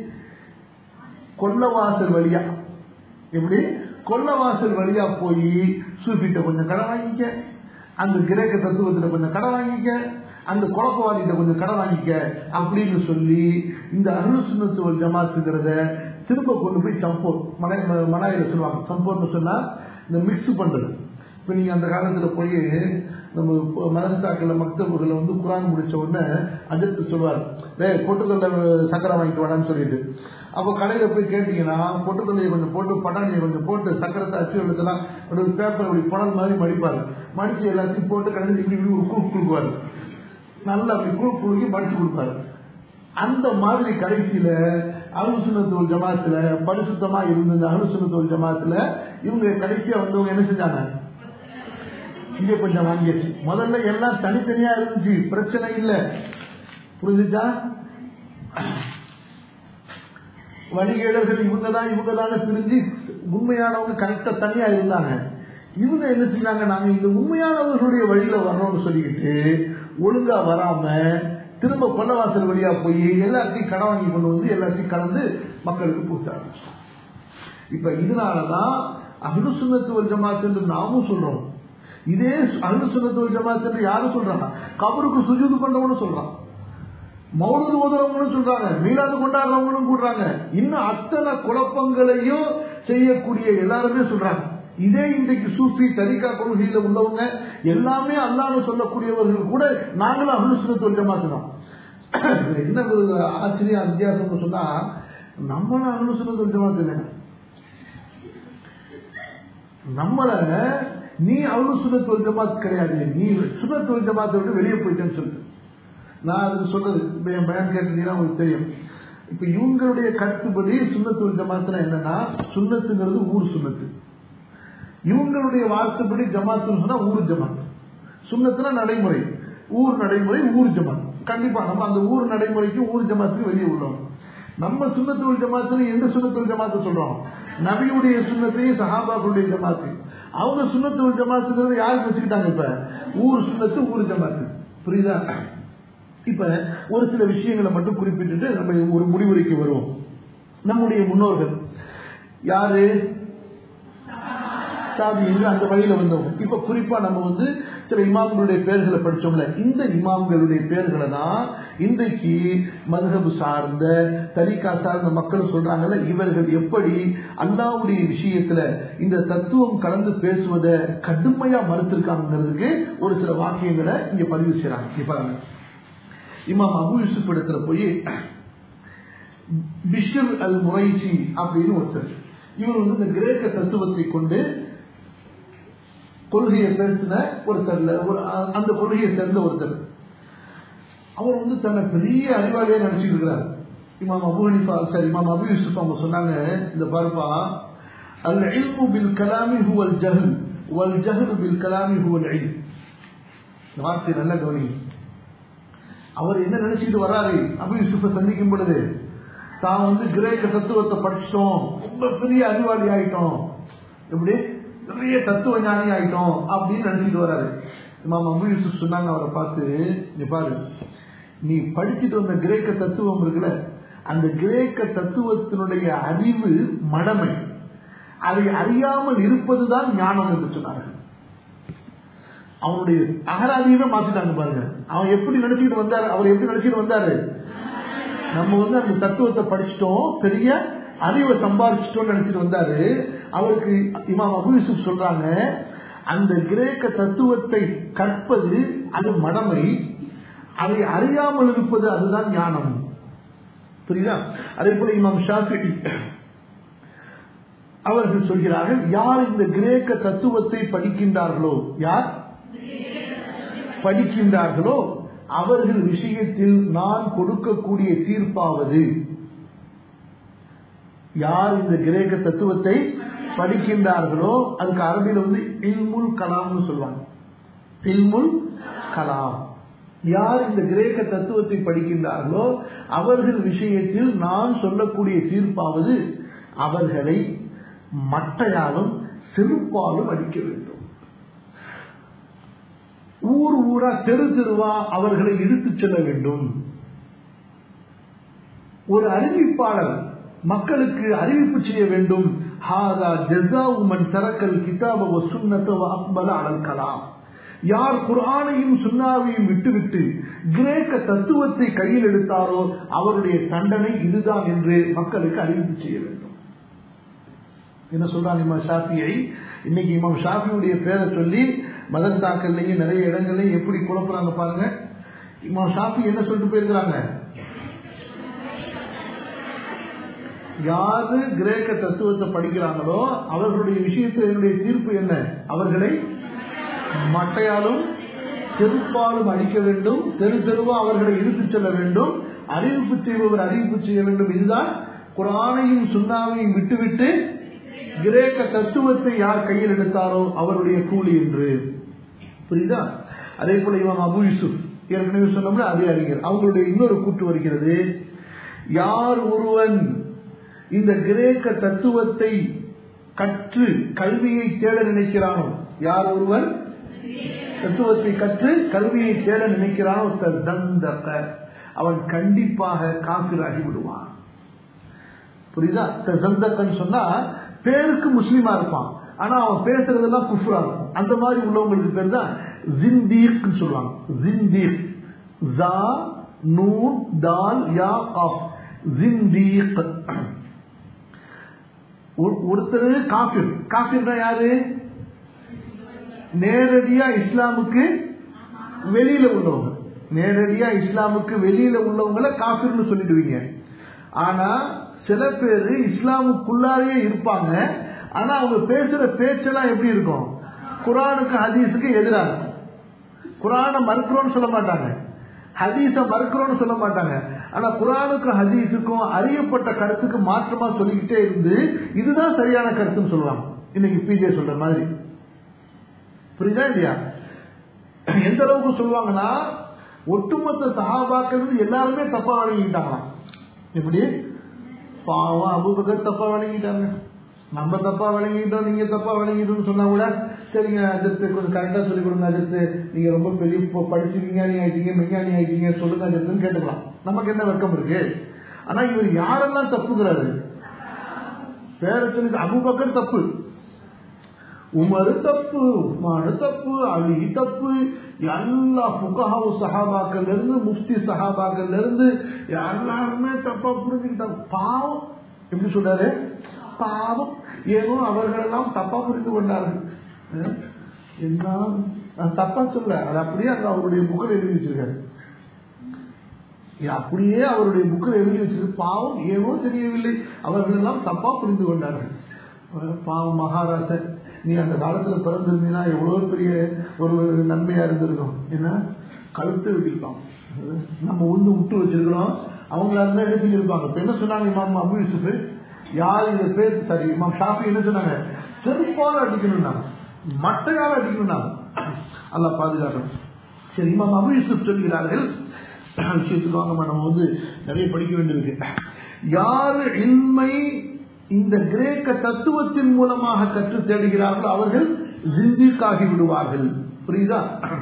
கொல்லவாசல் வழியா எப்படி கொல்லவாசல் வழியா போய் சூஃபிட்ட கொஞ்சம் கடை வாங்கிக்க அந்த கிரேக்க தத்துவத்துல கொஞ்சம் கடை வாங்கிக்க அந்த குழப்பவாதிகிட்ட கொஞ்சம் கடை வாங்கிக்க அப்படின்னு சொல்லி இந்த அருள்சுனத்து ஒரு ஜமாத்துங்கிறத திரும்ப கொண்டு போய் சம்போர் மலை மலாயில சொல்லுவாங்க சம்போர்னு சொன்னா இந்த மிக்ஸ் பண்றது இப்ப நீங்க அந்த காலத்துல போய் நம்ம மதரசாக்கள் மக்தபுகளை வந்து குரான் முடிச்ச உடனே அஜத்து சொல்லுவார் டே பொட்டுக்கல்ல சக்கரை வாங்கிட்டு வாடான்னு சொல்லிட்டு அப்போ கடையில போய் கேட்டீங்கன்னா பொட்டுக்கல்லையை கொஞ்சம் போட்டு பட்டாணியை கொஞ்சம் போட்டு சக்கரத்தை அச்சு எழுத்தலாம் ஒரு பேப்பர் இப்படி புடல் மாதிரி மடிப்பாரு மடிச்சு எல்லாத்தையும் போட்டு கடையில் இப்படி இப்படி ஒரு குழு குழுக்குவாரு நல்லா அப்படி குழு குழுக்கி மடிச்சு கொடுப்பாரு அந்த மாதிரி கடைசியில அருசுனத்தூர் ஜமாத்துல பரிசுத்தமா இருந்த இந்த அருசுனத்தூர் ஜமாத்துல இவங்க கடைசியா வந்தவங்க என்ன செஞ்சாங்க இங்க கொஞ்சம் வாங்கியாச்சு முதல்ல எல்லாம் தனித்தனியா இருந்துச்சு பிரச்சனை இல்லை புரிஞ்சுச்சா வணிகர்கள் இவங்க தான் இவங்க தானே பிரிஞ்சு உண்மையானவங்க கரெக்டா தனியா இருந்தாங்க இவங்க என்ன செஞ்சாங்க நாங்க இந்த உண்மையானவர்களுடைய வழியில வர்றோம்னு சொல்லிக்கிட்டு ஒழுங்கா வராம திரும்ப கொல்லவாசல் வழியா போய் எல்லாத்தையும் கடன் வாங்கி கொண்டு வந்து எல்லாத்தையும் கலந்து மக்களுக்கு பூத்தாங்க இப்ப இதனாலதான் அகில சுண்ணத்து ஜமாத் என்று நாமும் சொல்றோம் இதே அகில சுண்ணத்து ஜமாத் என்று யாரும் சொல்றாங்க கபருக்கு சுஜூது பண்றவனு சொல்றான் மௌனது ஓதுறவங்களும் சொல்றாங்க மீளாது கொண்டாடுறவங்களும் கூடுறாங்க இன்னும் அத்தனை குழப்பங்களையும் செய்யக்கூடிய எல்லாருமே சொல்றாங்க இதே இன்றைக்கு சூஃபி தரிகா கொள்கையில உள்ளவங்க எல்லாமே அல்லான்னு சொல்லக்கூடியவர்கள் கூட நாங்களும் அனுசுரத்து ஒரு ஜமாத்துதான் என்ன ஒரு ஆச்சரியம் வித்தியாசம்னு சொன்னா நம்மளும் அனுசுரத்து ஒரு ஜமாத்து இல்லை நம்மள நீ அவனு சுனத்து ஒரு ஜமாத் கிடையாது நீ சுனத்து ஒரு ஜமாத்தை விட்டு வெளியே போயிட்டேன்னு சொல்லு நான் அதுக்கு சொல்றது என் பயன் கேட்டீங்கன்னா உங்களுக்கு தெரியும் இப்ப இவங்களுடைய கருத்துப்படி சுண்ணத்து ஒரு ஜமாத்துல என்னன்னா சுண்ணத்துங்கிறது ஊர் சுண்ணத்து இவங்களுடைய வார்த்தைப்படி ஜமாத்துன்னு சொன்னா ஊர் ஜமாத் சுண்ணத்துனா நடைமுறை ஊர் நடைமுறை ஊர் ஜமாத் கண்டிப்பா நம்ம அந்த ஊர் நடைமுறைக்கு ஊர் ஜமாத்துக்கு வெளியே உள்ளோம் நம்ம சுண்ணத்து ஜமாத்து எந்த சுண்ணத்து ஜமாத்து சொல்றோம் நபியுடைய சுண்ணத்தையும் சஹாபாக்களுடைய ஜமாத்து அவங்க சுண்ணத்து ஜமாத்துங்கிறது யாருக்கு வச்சுக்கிட்டாங்க இப்ப ஊர் சுண்ணத்து ஊர் ஜமாத்து புரியுதா இப்ப ஒரு சில விஷயங்களை மட்டும் குறிப்பிட்டுட்டு நம்ம ஒரு முடிவுரைக்கு வருவோம் நம்முடைய முன்னோர்கள் யாரு சாதி என்று அந்த வழியில வந்தவங்க இப்ப குறிப்பா நம்ம வந்து சில இமாம்களுடைய பெயர்களை படிச்சோம்ல இந்த இமாம்களுடைய பெயர்களை தான் இன்றைக்கு மதுகபு சார்ந்த தரிகா சார்ந்த மக்கள் சொல்றாங்கல்ல இவர்கள் எப்படி அல்லாவுடைய விஷயத்துல இந்த தத்துவம் கலந்து பேசுவதை கடுமையா மறுத்திருக்காங்கிறதுக்கு ஒரு சில வாக்கியங்களை இங்க பதிவு செய்யறாங்க இங்க பாருங்க இமாம் அபு யூசுப் இடத்துல போய் பிஷர் அல் முரைச்சி அப்படின்னு ஒருத்தர் இவர் வந்து இந்த கிரேக்க தத்துவத்தை கொண்டு கொள்கையை பேசின ஒருத்தர் அந்த கொள்கையை சேர்ந்த ஒருத்தர் அவர் வந்து தன்னை பெரிய அறிவாளியா நினைச்சிட்டு இருக்கிறார் இமாம் அபு ஹனிஃபா சார் இமாம் அபு யூசுப் அவங்க சொன்னாங்க இந்த பார்ப்பா அல் இல்மு பில் கலாமி ஹுவல் ஜஹல் வல் ஜஹல் பில் கலாமி ஹுவல் இல் இந்த வார்த்தை நல்ல கவனி அவர் என்ன நினைச்சுக்கிட்டு வராரு அபு யூசுஃபை சந்திக்கும் பொழுது தான் வந்து கிரேக்க தத்துவத்தை படிச்சிட்டோம் ரொம்ப பெரிய அறிவாளி ஆயிட்டோம் எப்படி பெரிய தத்துவ ஞானி ஆயிட்டோம் அப்படின்னு நினைச்சிட்டு வராரு இமாம் அபு யூசுப் சொன்னாங்க அவரை பார்த்து நீ பாரு நீ படிச்சுட்டு வந்த கிரேக்க தத்துவம் இருக்குல்ல அந்த கிரேக்க தத்துவத்தினுடைய அறிவு மடமை அதை அறியாமல் இருப்பதுதான் ஞானம் என்று சொன்னார்கள் அவனுடைய அகராதியவே மாத்திட்டாங்க பாருங்க அவன் எப்படி நினைச்சுக்கிட்டு வந்தாரு அவர் எப்படி நினைச்சிட்டு வந்தாரு நம்ம வந்து அந்த தத்துவத்தை படிச்சிட்டோம் பெரிய அறிவை சம்பாதிச்சிட்டோம் நினைச்சிட்டு வந்தாரு அவருக்கு இமாம் அபு யூசுப் சொல்றாங்க அந்த கிரேக்க தத்துவத்தை கற்பது அது மடமை அதை அறியாமல் இருப்பது அதுதான் ஞானம் புரியுதா அதே போல இமாம் ஷாஃபி அவர்கள் சொல்கிறார்கள் யார் இந்த கிரேக்க தத்துவத்தை படிக்கின்றார்களோ யார் படிக்கின்றார்களோ அவர்கள் விஷயத்தில் நான் கொடுக்கக்கூடிய தீர்ப்பாவது யார் இந்த கிரேக்க தத்துவத்தை படிக்கின்றார்களோ அதுக்கு அரபியில் வந்து இல்முல் கலாம்னு சொல்லுவாங்க இல்முல் கலாம் யார் இந்த கிரேக்க தத்துவத்தை படிக்கின்றார்களோ அவர்கள் விஷயத்தில் நான் சொல்லக்கூடிய தீர்ப்பாவது அவர்களை மட்டையாலும் செருப்பாலும் அடிக்க வேண்டும் ஊர் ஊரா தெரு தெருவா அவர்களை இழுத்துச் செல்ல வேண்டும் ஒரு அறிவிப்பாளர் மக்களுக்கு அறிவிப்பு செய்ய வேண்டும் ஹாதா ஜஸாஉ மன் தரக்கல் கிதாப வ சுன்னத வ அக்பல அலல் கலாம் யார் குர்ஆனையும் சுன்னாவையும் விட்டுவிட்டு கிரேக்க தத்துவத்தை கையில் எடுத்தாரோ அவருடைய தண்டனை இதுதான் என்று மக்களுக்கு அறிவிப்பு செய்ய வேண்டும் என்ன சொல்றாங்க இமாம் ஷாஃபியை இன்னைக்கு இமாம் ஷாஃபியுடைய பேரை சொல்லி மதரசாக்கள்லையும் நிறைய இடங்கள்லையும் எப்படி குழப்புறாங்க பாருங்க இமாம் ஷாஃபி என்ன சொல்லிட்டு போயிருக்கிறாங்க யாரு கிரேக்க தத்துவத்தை படிக்கிறாங்களோ அவர்களுடைய விஷயத்தில் என்னுடைய தீர்ப்பு என்ன அவர்களை மட்டையாலும் செருப்பாலும் அடிக்க வேண்டும் தெரு தெருவா அவர்களை இழுத்துச் செல்ல வேண்டும் அறிவிப்பு செய்பவர் அறிவிப்பு செய்ய வேண்டும் இதுதான் குரானையும் சுண்ணாவையும் விட்டுவிட்டு கிரேக்க தத்துவத்தை யார் கையில் எடுத்தாரோ அவருடைய கூலி என்று புரியுதா அதே போல இவன் அபு யூசுப் ஏற்கனவே சொன்னோம்னா அதே அறிஞர் அவங்களுடைய இன்னொரு கூட்டு வருகிறது யார் ஒருவன் இந்த கிரேக்க தத்துவத்தை கற்று கல்வியை தேட நினைக்கிறானோ யார் ஒருவன் தத்துவத்தை கற்று கல்வியை தேட நினைக்கிறானோ தந்தக அவன் கண்டிப்பாக காபிராகி விடுவான் புரியுதா தந்தக்கன்னு சொன்னா பேருக்கு முஸ்லீமா இருப்பான் ஆனா அவன் பேசுறதெல்லாம் குஃப்ரா இருக்கும் அந்த மாதிரி உள்ளவங்களுக்கு பேர் தான் ஜிந்தீக் சொல்லுவாங்க ஜிந்தீக் ஜா நூன் தால் யா ஆஃப் ஜிந்தீக் ஒருத்தர் காஃபிர் காஃபிர்னா யாரு நேரடியா இஸ்லாமுக்கு வெளியில உள்ளவங்க நேரடியா இஸ்லாமுக்கு வெளியில உள்ளவங்கள காஃபிர்னு சொல்லிடுவீங்க ஆனா சில பேர் இஸ்லாமுக்குள்ளாரே இருப்பாங்க ஆனா அவங்க பேசுற பேச்செல்லாம் எப்படி இருக்கும் குரானுக்கு ஹதீஸுக்கு எதிராக இருக்கும் குரானை மறுக்கிறோம்னு சொல்ல மாட்டாங்க ஹதீஸ மறுக்கிறோம்னு சொல்ல மாட்டாங்க ஆனா குரானுக்கும் ஹதீஸுக்கும் அறியப்பட்ட கருத்துக்கு மாற்றமா சொல்லிக்கிட்டே இருந்து இதுதான் சரியான கருத்துன்னு சொல்லுவாங்க இன்னைக்கு பிஜே சொல்ற மாதிரி புரியுதா இல்லையா எந்த அளவுக்கு சொல்லுவாங்கன்னா ஒட்டுமொத்த சகாபாக்கள் எல்லாருமே தப்பா வழங்கிட்டாங்களாம் எப்படி பாவம் அபுபக்கர் தப்பா வழங்கிட்டாங்க நம்ம தப்பா வழங்கிட்டோம் நீங்க தப்பா வழங்கிட்டோம்னு சொன்னா கூட சரிங்க அஜித்து கொஞ்சம் கரெக்டா சொல்லி கொடுங்க அஜித்து நீங்க ரொம்ப பெரிய படிச்சு விஞ்ஞானி ஆயிட்டீங்க விஞ்ஞானி ஆயிட்டீங்க சொல்லுங்க அஜித்துன்னு கேட்டுக்கலாம் நமக்கு என்ன வெக்கம் இருக்கு ஆனா இவர் யாரெல்லாம் தப்புங்கிறாரு பேர சொல்லி அபுபக்கர் தப்பு உமர் தப்பு உஸ்மான் தப்பு அலி தப்பு எல்லா புகஹாவு சஹாபாக்கள் இருந்து முஃப்தி சஹாபாக்கள் இருந்து எல்லாருமே தப்பா புரிஞ்சுக்கிட்டாங்க பாவம் எப்படி சொல்றாரு பாவம் ஏதோ அவர்களெல்லாம் தப்பா புரிந்து கொண்டார்கள் என்ன நான் தப்பா சொல்ல அது அப்படியே அந்த அவருடைய புக்கில் எழுதி வச்சிருக்காரு அப்படியே அவருடைய புக்கில் எழுதி வச்சிருக்கு பாவம் ஏனோ தெரியவில்லை அவர்கள் எல்லாம் தப்பா புரிந்து கொண்டார்கள் பாவம் மகாராஜன் நீ அந்த காலத்துல பிறந்திருந்தீங்கன்னா எவ்வளவு பெரிய ஒரு நன்மையா இருந்திருக்கும் ஏன்னா கழுத்து வெட்டிருப்பான் நம்ம உண்டு விட்டு வச்சிருக்கிறோம் அவங்களா இருந்தா என்ன செஞ்சிருப்பாங்க இப்ப என்ன சொன்னாங்க இமாம் அபு யூசுப் யார் இந்த பேர் சரி இமாம் ஷாஃபி என்ன சொன்னாங்க செருப்பால் அடிக்கணும்னா மட்டையால் அடிக்கணும்னா அல்ல பாதுகாக்கணும் சரி இமாம் அபு யூசுப் சொல்கிறார்கள் விஷயத்துக்கு வாங்க நம்ம வந்து நிறைய படிக்க வேண்டியிருக்கு யார் இன்மை இந்த கிரேக்க தத்துவத்தின் மூலமாக கற்று தேடுகிறார்களோ அவர்கள் ஜிந்திக்காகி விடுவார்கள் புரியுதா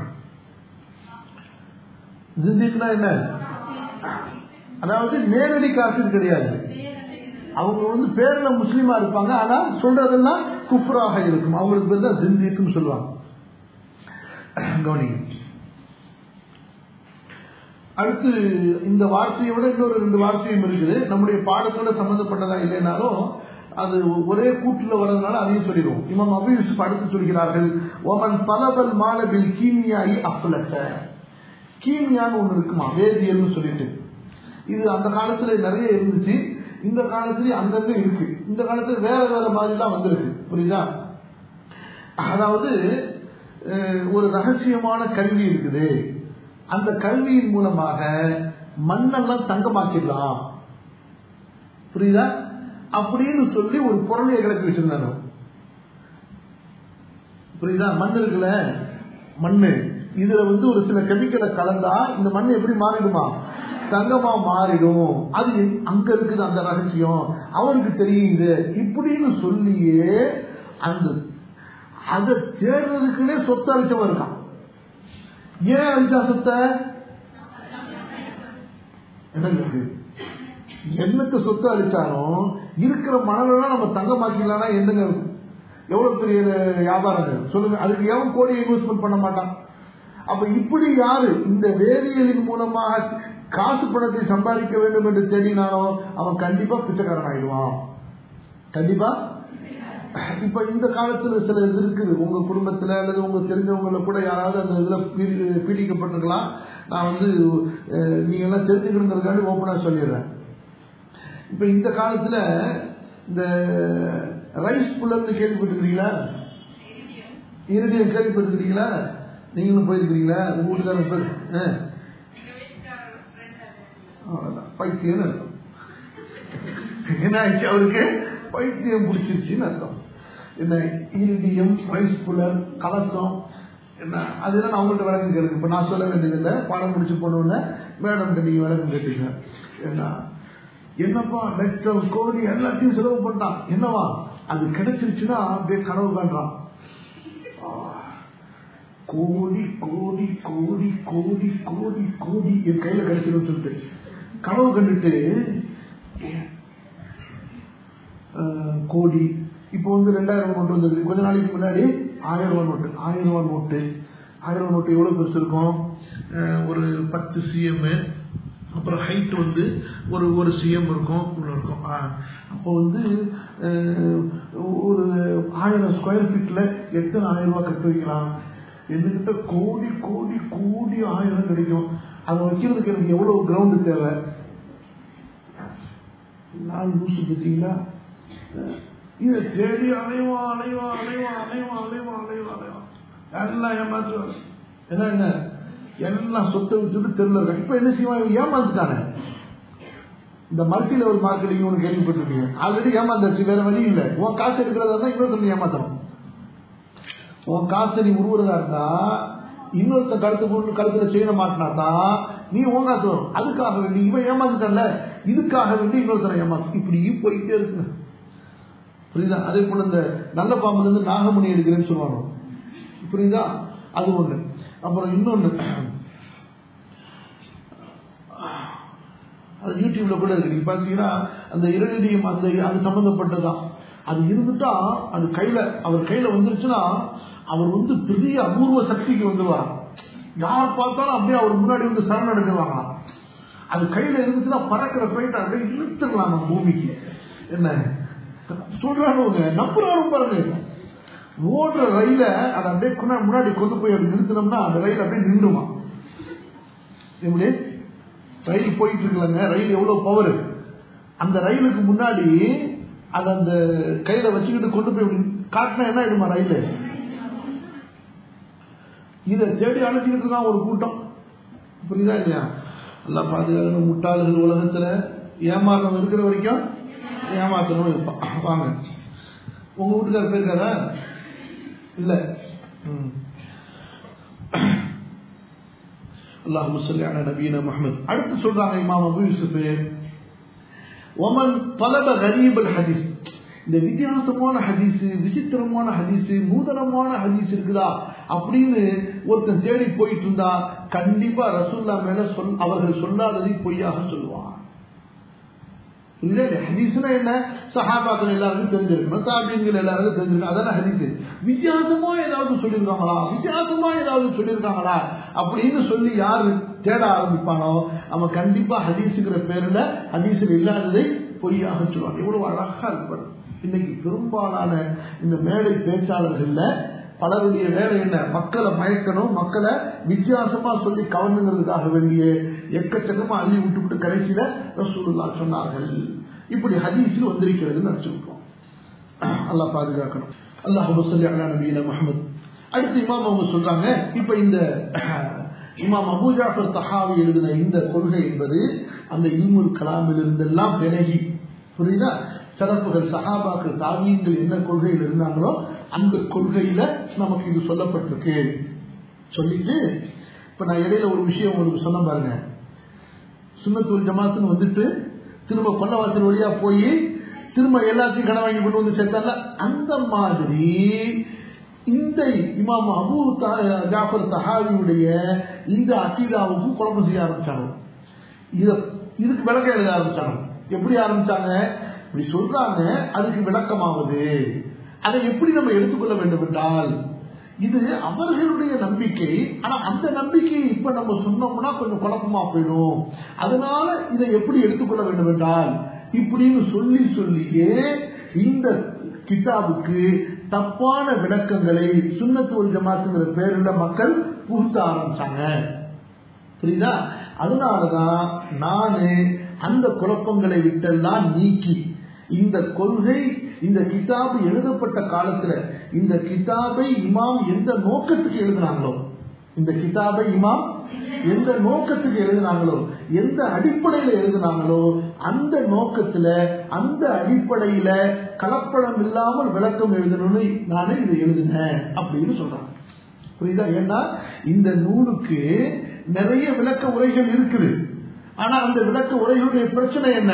ஜிந்திக்னா என்ன அதாவது நேரடி காஃபிர் கிடையாது அவங்க வந்து பேர்ல முஸ்லீமா இருப்பாங்க ஆனா சொல்றதெல்லாம் குஃப்ராக இருக்கும் அவங்களுக்கு பேர் தான் ஜிந்திக்குன்னு சொல்லுவாங்க கவனிங்க அடுத்து இந்த வார்த்தையை விட இன்னொரு ரெண்டு வார்த்தையும் இருக்குது நம்முடைய பாடத்தோட சம்பந்தப்பட்டதா இல்லைனாலும் அது ஒரே கூட்டுல வர்றதுனால அதையும் சொல்லிடுவோம் இமாம் அபு யூசுப் அடுத்து சொல்கிறார்கள் ஒமன் பலபல் மாலபில் கீமியாயி அப்லச கீமியான்னு ஒண்ணு இருக்குமா வேதியல்னு சொல்லிட்டு இது அந்த காலத்துல நிறைய இருந்துச்சு இந்த காலத்துலயும் அங்கங்க இருக்கு இந்த காலத்துல வேற வேற மாதிரி தான் வந்திருக்கு புரியுதா அதாவது ஒரு ரகசியமான கல்வி இருக்குது அந்த கல்வியின் மூலமாக மண்ணெல்லாம் தங்கமாக்கிடலாம் புரியுதா அப்படின்னு சொல்லி ஒரு பொருளையை கிளப்பி வச்சிருந்தாங்க புரியுதா மண் இருக்குல்ல மண்ணு இதுல வந்து ஒரு சில கெமிக்கலை கலந்தா இந்த மண் எப்படி மாறிடுமா தங்கமா மாறிடும் அது அங்க இருக்குது அந்த ரகசியம் அவனுக்கு தெரியுது இப்படின்னு சொல்லியே அந்த அதை தேடுறதுக்குன்னே சொத்து அழிச்சவன் இருக்கான் ஏன் அழிச்சா சொத்தை என்னங்க என்னக்கு சொத்து அழிச்சாலும் இருக்கிற மணலாம் நம்ம தங்கமாக்கிடலாம்னா என்னங்க இருக்கும் எவ்வளவு பெரிய வியாபாரங்கள் சொல்லுங்க அதுக்கு எவன் கோடி இன்வெஸ்ட்மெண்ட் பண்ண மாட்டான் அப்ப இப்படி யாரு இந்த வேதியியலின் மூலமாக காசு பணத்தை சம்பாதிக்க வேண்டும் என்று தேடினானோ அவன் கண்டிப்பா பிச்சைக்காரன் ஆயிடுவான் கண்டிப்பா இப்ப இந்த காலத்துல சில இது இருக்குது உங்க குடும்பத்துல அல்லது உங்க தெரிஞ்சவங்கள கூட யாராவது அந்த இதுல பீடி- பீடிக்கப்பட்டிருக்கலாம் நான் வந்து அஹ், நீங்க எல்லாம் தெரிஞ்சுக்கணுங்கிறதுக்காண்டி ஓப்பனா சொல்லிடுறேன் இப்ப இந்த காலத்துல இந்த ரைஸ் புல்லர்னு கேள்விப்பட்டிருக்கீங்களா இறுதியம் கேள்விப்பட்டிருக்கீங்களா நீங்களும் போயிருக்கிறீங்களா உங்க வீட்டுக்காரங்க பேர் ஆ. அவ்வளவுதான். பைத்தியம்னு அர்த்தம் என்ன ஆயிடுச்சு அவருக்கு பைத்தியம் பிடிச்சிருச்சுன்னு அர்த்தம் என்ன இரிடியம் ரைஸ் புலர் கலசம் என்ன அதெல்லாம் நான் உங்கள்கிட்ட விளக்கம் கேளுங்க இப்ப நான் சொல்ல வேண்டியதில்லை பாடம் முடிச்சு போனோடனே மேடம் நீங்க விளக்கம் கேட்டீங்க என்ன என்னப்பா லட்சம் கோடி எல்லாத்தையும் செலவு பண்ணான் என்னவா அது கிடைச்சிருச்சுன்னா அப்படியே கனவு காண்றான் கோடி கோடி கோடி கோடி கோடி கோடி என் கையில கிடைச்சிடும் சொல்லிட்டு கனவு கண்டுட்டு அஹ், கோடி இப்போ வந்து ரெண்டாயிரம் ரூபாய் நோட்டு வந்திருக்கு கொஞ்ச நாளைக்கு முன்னாடி ஆயிரம் ரூபாய் நோட்டு ஆயிரம் ரூபாய் நோட்டு ஆயிரம் ரூபாய் நோட்டு எவ்வளவு பெருசு இருக்கும் அஹ், ஒரு பத்து சிஎம் அப்புறம் ஹைட் வந்து ஒரு ஒரு சிஎம் இருக்கும் இவ்வளோ இருக்கும் ஆ, அப்போ வந்து அஹ், ஒரு ஆயிரம் ஸ்கொயர் ஃபீட்ல எத்தனை ஆயிரம் ரூபாய் கட்டு வைக்கலாம் என்கிட்ட கோடி கோடி கோடி ஆயிரம் கிடைக்கும் அதை வைக்கிறதுக்கு எனக்கு எவ்வளவு கிரவுண்டு தேவை நாள் லூசு பார்த்தீங்களா இதை தேடி அலைவா அலைவா அலைவா அலைவா அலைவா அலைவா அலைவா எல்லாம் ஏமாத்துவாங்க என்ன என்ன எல்லாம் சொத்தை விட்டுட்டு தெருல இருக்காங்க இப்ப என்ன செய்வான் இவன் ஏமாந்துட்டானே இந்த மல்டி லெவல் மார்க்கெட்டிங் ஒன்று கேள்விப்பட்டிருக்கீங்க ஆல்ரெடி ஏமாந்தாச்சு வேற வழி இல்லை உன் காசு இருக்கிறதா இருந்தா இன்னொருத்தன் ஏமாத்தணும் உன் காசை நீ உருவுறதா இருந்தா இன்னொருத்த கருத்து கொண்டு கருத்துல செய்ய மாட்டினாதான் நீ உன் காசு வரும் அதுக்காக வேண்டி இவன் ஏமாந்துட்டல இதுக்காக வேண்டி இன்னொருத்தனை ஏமாத்து இப்படி போயிட்டே இருக்குங்க புரியுதா அதே போல இந்த நல்ல பாம்புல இருந்து நாகமணி எடுக்கிறேன்னு சொல்லுவாங்க புரியுதா அது ஒண்ணு அப்புறம் இன்னொன்னு அது யூடியூப்ல கூட இருக்கு நீங்க பாத்தீங்கன்னா அந்த இரடியம் அந்த அது சம்பந்தப்பட்டதுதான் அது இருந்துட்டா அது கையில அவர் கையில வந்துருச்சுன்னா அவர் வந்து பெரிய அபூர்வ சக்திக்கு வந்துருவார் யார் பார்த்தாலும் அப்படியே அவர் முன்னாடி வந்து சரணடைஞ்சிருவாங்களாம் அது கையில இருந்துச்சுன்னா பறக்கிற போயிட்டு அப்படியே இழுத்துடலாம் நம்ம பூமிக்கு என்ன சொல்றானுங்க நம்புறானு பாருங்க ஓடுற ரயில அதை அப்படியே கொண்டா- முன்னாடி கொண்டு போய் அப்படி நிறுத்தினோம்னா அந்த ரயில் அப்படியே நின்றுமா எப்படி ரயில் போயிட்டு இருக்கலங்க ரயில் எவ்வளவு பவர் அந்த ரயிலுக்கு முன்னாடி அதை அந்த கையில வச்சுக்கிட்டு கொண்டு போய் இப்படி காட்டினா என்ன ஆயிடுமா ரயில் இதை தேடி அழைச்சிக்கிட்டு இருக்கான் ஒரு கூட்டம் புரியுதா இல்லையா நல்லா பாதுகாக்கணும் முட்டாள்கள் உலகத்துல ஏமாறணும் இருக்கிற வரைக்கும் ஏமாத்தணும் இருப்பான் வாங்க உங்க வீட்டுக்கார போயிருக்காரா இல்ல ம். அல்லாஹு சொல்லி அலா நபீன முஹம்மது அடுத்து சொல்றாங்க இமாம் அபு யூசுப் ஒமன் பலப கரீபல் ஹதீஸ் இந்த வித்தியாசமான ஹதீஸ் விசித்திரமான ஹதீஸ் நூதனமான ஹதீஸ் இருக்குதா அப்படின்னு ஒருத்தன் தேடி போயிட்டு இருந்தா கண்டிப்பா ரசூல்லா மேல சொல் அவர்கள் சொல்லாததை பொய்யாக சொல்லுவான் இல்ல இல்ல ஹதீஸ்னா என்ன சஹாபாக்கள் எல்லாருக்கும் தெரிஞ்சிருக்கணும் தாபியங்கள் எல்லாருக்கும் தெரிஞ்சிருக்கணும் அதான ஹதீஸ் வித்தியாசமா ஏதாவது சொல்லியிருக்காங்களா வித்தியாசமா ஏதாவது சொல்லியிருக்காங்களா அப்படின்னு சொல்லி யாரு தேட ஆரம்பிப்பானோ அவன் கண்டிப்பா ஹதீஸுங்கிற பேர்ல ஹதீஸில் இல்லாததை பொய்யாக சொல்லுவான் எவ்வளவு அழகா இருப்பாரு இன்னைக்கு பெரும்பாலான இந்த மேடை பேச்சாளர்கள்ல பலருடைய வேலை என்ன மக்களை மயக்கணும் மக்களை வித்தியாசமா சொல்லி கவர்ந்துங்கிறதுக்காக வேண்டிய எக்கச்சக்கமா அள்ளி விட்டு விட்டு கடைசியில ரசூலுல்லா சொன்னார்கள் இப்படி ஹதீஸில் வந்திருக்கிறதுன்னு நினைச்சிருக்கோம் அல்லாஹ் பாதுகாக்கணும் அல்லாஹ் சொல்லி அலா நபீன முகமது அடுத்து இமாம் அவங்க சொல்றாங்க இப்ப இந்த இமாம் அபூ ஜாஃபர் தஹாவி எழுதின இந்த கொள்கை என்பது அந்த இல்முல் கலாமில் இருந்தெல்லாம் விலகி புரியுதா சிறப்புகள் சஹாபாக்கள் தாவியங்கள் என்ன கொள்கையில் இருந்தாங்களோ அந்த கொள்கையில நமக்கு இது சொல்லப்பட்டிருக்கு சொல்லிட்டு இப்ப நான் இடையில ஒரு விஷயம் உங்களுக்கு சொன்ன பாருங்க சுண்ணத்தூர் ஜமாத்துன்னு வந்துட்டு திரும்ப கொல்லவாசல் வழியா போய் திரும்ப எல்லாத்தையும் கடன் வாங்கி கொண்டு வந்து சேர்த்தாங்க அந்த மாதிரி இந்த இமாம் அபு தா- ஜாஃபர் தஹாவியுடைய இந்த அக்கீதாவுக்கும் குழப்பம் செய்ய ஆரம்பிச்சாங்க இத இதுக்கு விளக்கம் எழுத ஆரம்பிச்சாங்க எப்படி ஆரம்பிச்சாங்க இப்படி சொல்றாங்க அதுக்கு விளக்கமாவது அதை எப்படி நம்ம எடுத்துக்கொள்ள வேண்டும் என்றால் இது அவர்களுடைய நம்பிக்கை ஆனா அந்த நம்பிக்கையை இப்ப நம்ம சொன்னோம்னா கொஞ்சம் குழப்பமா போயிடும் அதனால இதை எப்படி எடுத்துக்கொள்ள வேண்டும் என்றால் இப்படின்னு சொல்லி சொல்லியே இந்த கிதாபுக்கு தப்பான விளக்கங்களை சுண்ணத்துவல் ஜமாத்துங்கிற பேருல மக்கள் புகுத்த ஆரம்பிச்சாங்க புரியுதா அதனாலதான் நானு அந்த குழப்பங்களை விட்டெல்லாம் நீக்கி இந்த கொள்கை இந்த கிதாபு எழுதப்பட்ட காலத்துல இந்த கிதாபை இமாம் எந்த நோக்கத்துக்கு எழுதினாங்களோ இந்த கிதாபை இமாம் எந்த நோக்கத்துக்கு எழுதினாங்களோ எந்த அடிப்படையில எழுதினாங்களோ அந்த நோக்கத்துல அந்த அடிப்படையில கலப்படம் இல்லாமல் விளக்கம் எழுதணும்னு நானே இதை எழுதினேன் அப்படின்னு சொல்றாங்க புரியுதா ஏன்னா இந்த நூலுக்கு நிறைய விளக்க உரைகள் இருக்குது ஆனா அந்த விளக்க உரைகளுடைய பிரச்சனை என்ன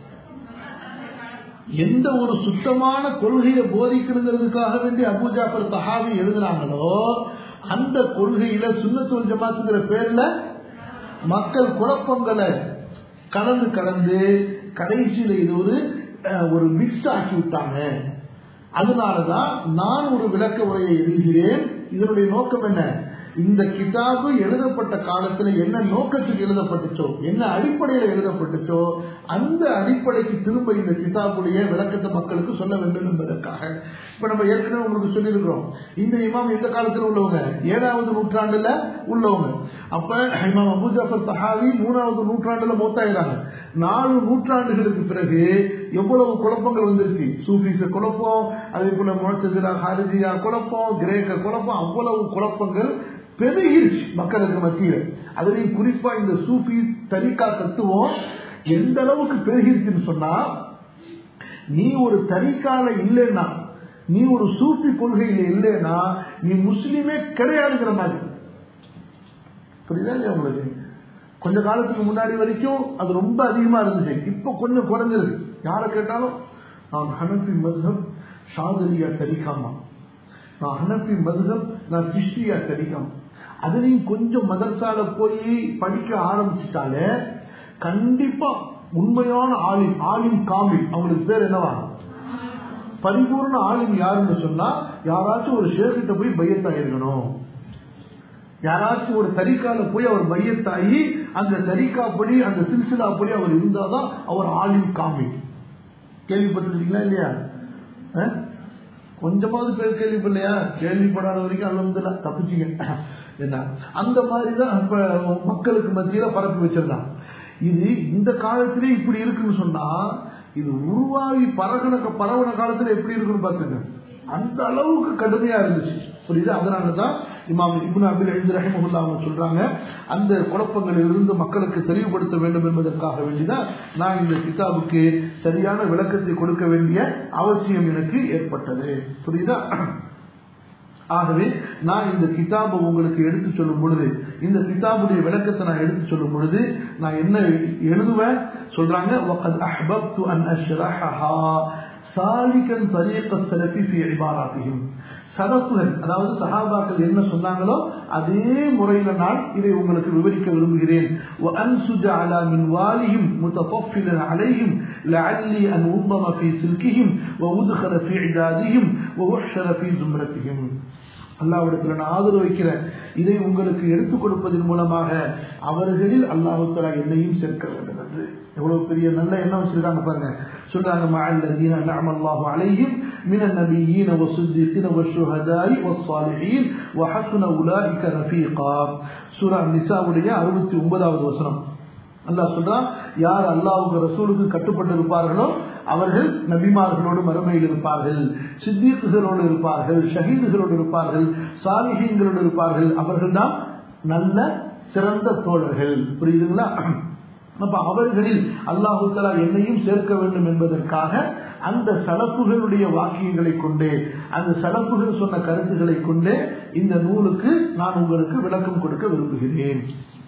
எந்த ஒரு சுத்தமான கொள்கையை போதிக்கணுங்கிறதுக்காக வேண்டி அபு ஜாஃபர் தஹாவி எழுதுனாங்களோ அந்த கொள்கையில சுண்ணத்துவல் ஜமாத்துங்கிற பேர்ல மக்கள் குழப்பங்களை கலந்து கலந்து கடைசியில இது ஒரு அஹ், ஒரு மிக்ஸ் ஆக்கி விட்டாங்க அதனாலதான் நான் ஒரு விளக்க உரையை எழுதுகிறேன் இதனுடைய நோக்கம் என்ன இந்த கிதாபு எழுதப்பட்ட காலத்துல என்ன நோக்கத்துக்கு எழுதப்பட்டுச்சோ என்ன அடிப்படையில் எழுதப்பட்டுச்சோ அந்த அடிப்படைக்கு திரும்ப இந்த கிதாபுடைய விளக்கத்தை மக்களுக்கு சொல்ல வேண்டும் என்பதற்காக இப்ப நம்ம ஏற்கனவே உங்களுக்கு சொல்லியிருக்கிறோம் இந்த இமாம் எந்த காலத்துல உள்ளவங்க ஏழாவது நூற்றாண்டுல உள்ளவங்க அப்ப இமாம் அபு ஜாஃபர் தஹாவி மூணாவது நூற்றாண்டுல மூத்தாயிராங்க நாலு நூற்றாண்டுகளுக்கு பிறகு எவ்வளவு குழப்பங்கள் வந்துருச்சு சூஃபிச குழப்பம் அதே போல முழத்ததிரா ஹாரிஜியா குழப்பம் கிரேக்க குழப்பம் அவ்வளவு குழப்பங்கள் பெருகிருச்சு மக்களுக்கு மத்தியில் அதுலயும் குறிப்பா இந்த சூஃபி தரிகா தத்துவம் எந்த அளவுக்கு பெருகிருச்சுன்னு சொன்னா நீ ஒரு தரிக்கால இல்லைன்னா நீ ஒரு சூஃபி கொள்கையில இல்லைன்னா நீ முஸ்லீமே கிடையாதுங்கிற மாதிரி புரியுதா இல்லையா உங்களுக்கு கொஞ்ச காலத்துக்கு முன்னாடி வரைக்கும் அது ரொம்ப அதிகமா இருந்துச்சு இப்ப கொஞ்சம் குறைஞ்சிருக்கு யாரை கேட்டாலும் நான் ஹனபி மதுஹப் ஷாதலியா தரிக்காமா நான் ஹனபி மதுஹப் நான் கிஷ்டியா தரிக்காமா அதுலயும் கொஞ்சம் மதரசால போய் படிக்க ஆரம்பிச்சுட்டாலே கண்டிப்பா உண்மையான ஆலிம் ஆலிம் காமில் அவங்களுக்கு பேர் என்னவா பரிபூர்ண ஆலிம் யாருன்னு சொன்னா யாராச்சும் ஒரு ஷேர்கிட்ட போய் பையத்தாயிருக்கணும் யாராச்சும் ஒரு தரிக்கால போய் அவர் மையத்தாகி அந்த தரிக்கா படி அந்த சில்சிலா படி அவர் இருந்தாதான் அவர் ஆலிம் காமி கேள்விப்பட்டிருக்கீங்களா இல்லையா அஹ்? கொஞ்சமாவது பேர் கேள்விப்படலையா கேள்விப்படாத வரைக்கும் அலமதுல தப்பிச்சிங்க என்ன அந்த மாதிரி தான் இப்ப மக்களுக்கு மத்தியில பரப்பி வச்சிருந்தான் இது இந்த காலத்திலே இப்படி இருக்குன்னு சொன்னா இது உருவாகி பரகன பரவன காலத்துல எப்படி இருக்குன்னு பாத்துங்க அந்த அளவுக்கு கடுமையா இருந்துச்சு புரியுது அதனாலதான் இமாம் இப்னு அபில் எழுந்து ரஹிமஹுல்லா அவங்க சொல்றாங்க அந்த குழப்பங்களில் இருந்து மக்களுக்கு தெளிவுபடுத்த வேண்டும் என்பதற்காக வேண்டிதான் நான் இந்த கிதாபுக்கு சரியான விளக்கத்தை கொடுக்க வேண்டிய அவசியம் எனக்கு ஏற்பட்டது புரியுதா ஆகவே நான் இந்த கிதாபை உங்களுக்கு எடுத்து சொல்லும் பொழுது இந்த கிதாபுடைய விளக்கத்தை நான் எடுத்து சொல்லும் பொழுது நான் என்ன எழுதுவேன் சொல்றாங்க وَقَدْ أَحْبَبْتُ أَنْ أَشْرَحَهَا سَالِكًا طَرِيقَ السَّلَفِ فِي عِبَارَاتِهِمْ சரப்புகள் அதாவது சஹாபாக்கள் என்ன சொன்னாங்களோ அதே முறையில நான் இதை உங்களுக்கு விவரிக்க விரும்புகிறேன் وأنسج على منوالهم متطفلا عليهم لعلي أن أنظم في سلكهم وأدخل في عدادهم وأحشر في زمرتهم அல்லாவிடத்துல நான் ஆதரவு வைக்கிறேன் இதை உங்களுக்கு எடுத்துக் கொடுப்பதன் மூலமாக அவர்களில் அல்லாஹுத்தலா என்னையும் சேர்க்க வேண்டும் என்று எவ்வளவு பெரிய நல்ல எண்ணம் வச்சிருக்காங்க பாருங்க சொல்றாங்க மஅல்லதீன நஅமல்லாஹு அலைஹிம் من النبيين والصديقين والشهداء والصالحين وحسن أولئك رفيقا சூரா நிசாவுடைய அறுபத்தி ஒன்பதாவது வசனம் அல்லாஹ் சொல்றான் யார் அல்லாவுக்கு ரசூலுக்கு கட்டுப்பட்டு இருப்பார்களோ அவர்கள் நபிமார்களோடு மறுமையில் இருப்பார்கள் சித்தீக்குகளோடு இருப்பார்கள் ஷஹீதுகளோடு இருப்பார்கள் சாலிஹீன்களோடு இருப்பார்கள் அவர்கள் தான் நல்ல சிறந்த தோழர்கள் புரியுதுங்களா அப்ப அவர்களில் அல்லாஹு தலா என்னையும் சேர்க்க வேண்டும் என்பதற்காக அந்த சலப்புகளுடைய வாக்கியங்களை கொண்டே அந்த சலப்புகள் சொன்ன கருத்துக்களை கொண்டே இந்த நூலுக்கு நான் உங்களுக்கு விளக்கம் கொடுக்க விரும்புகிறேன்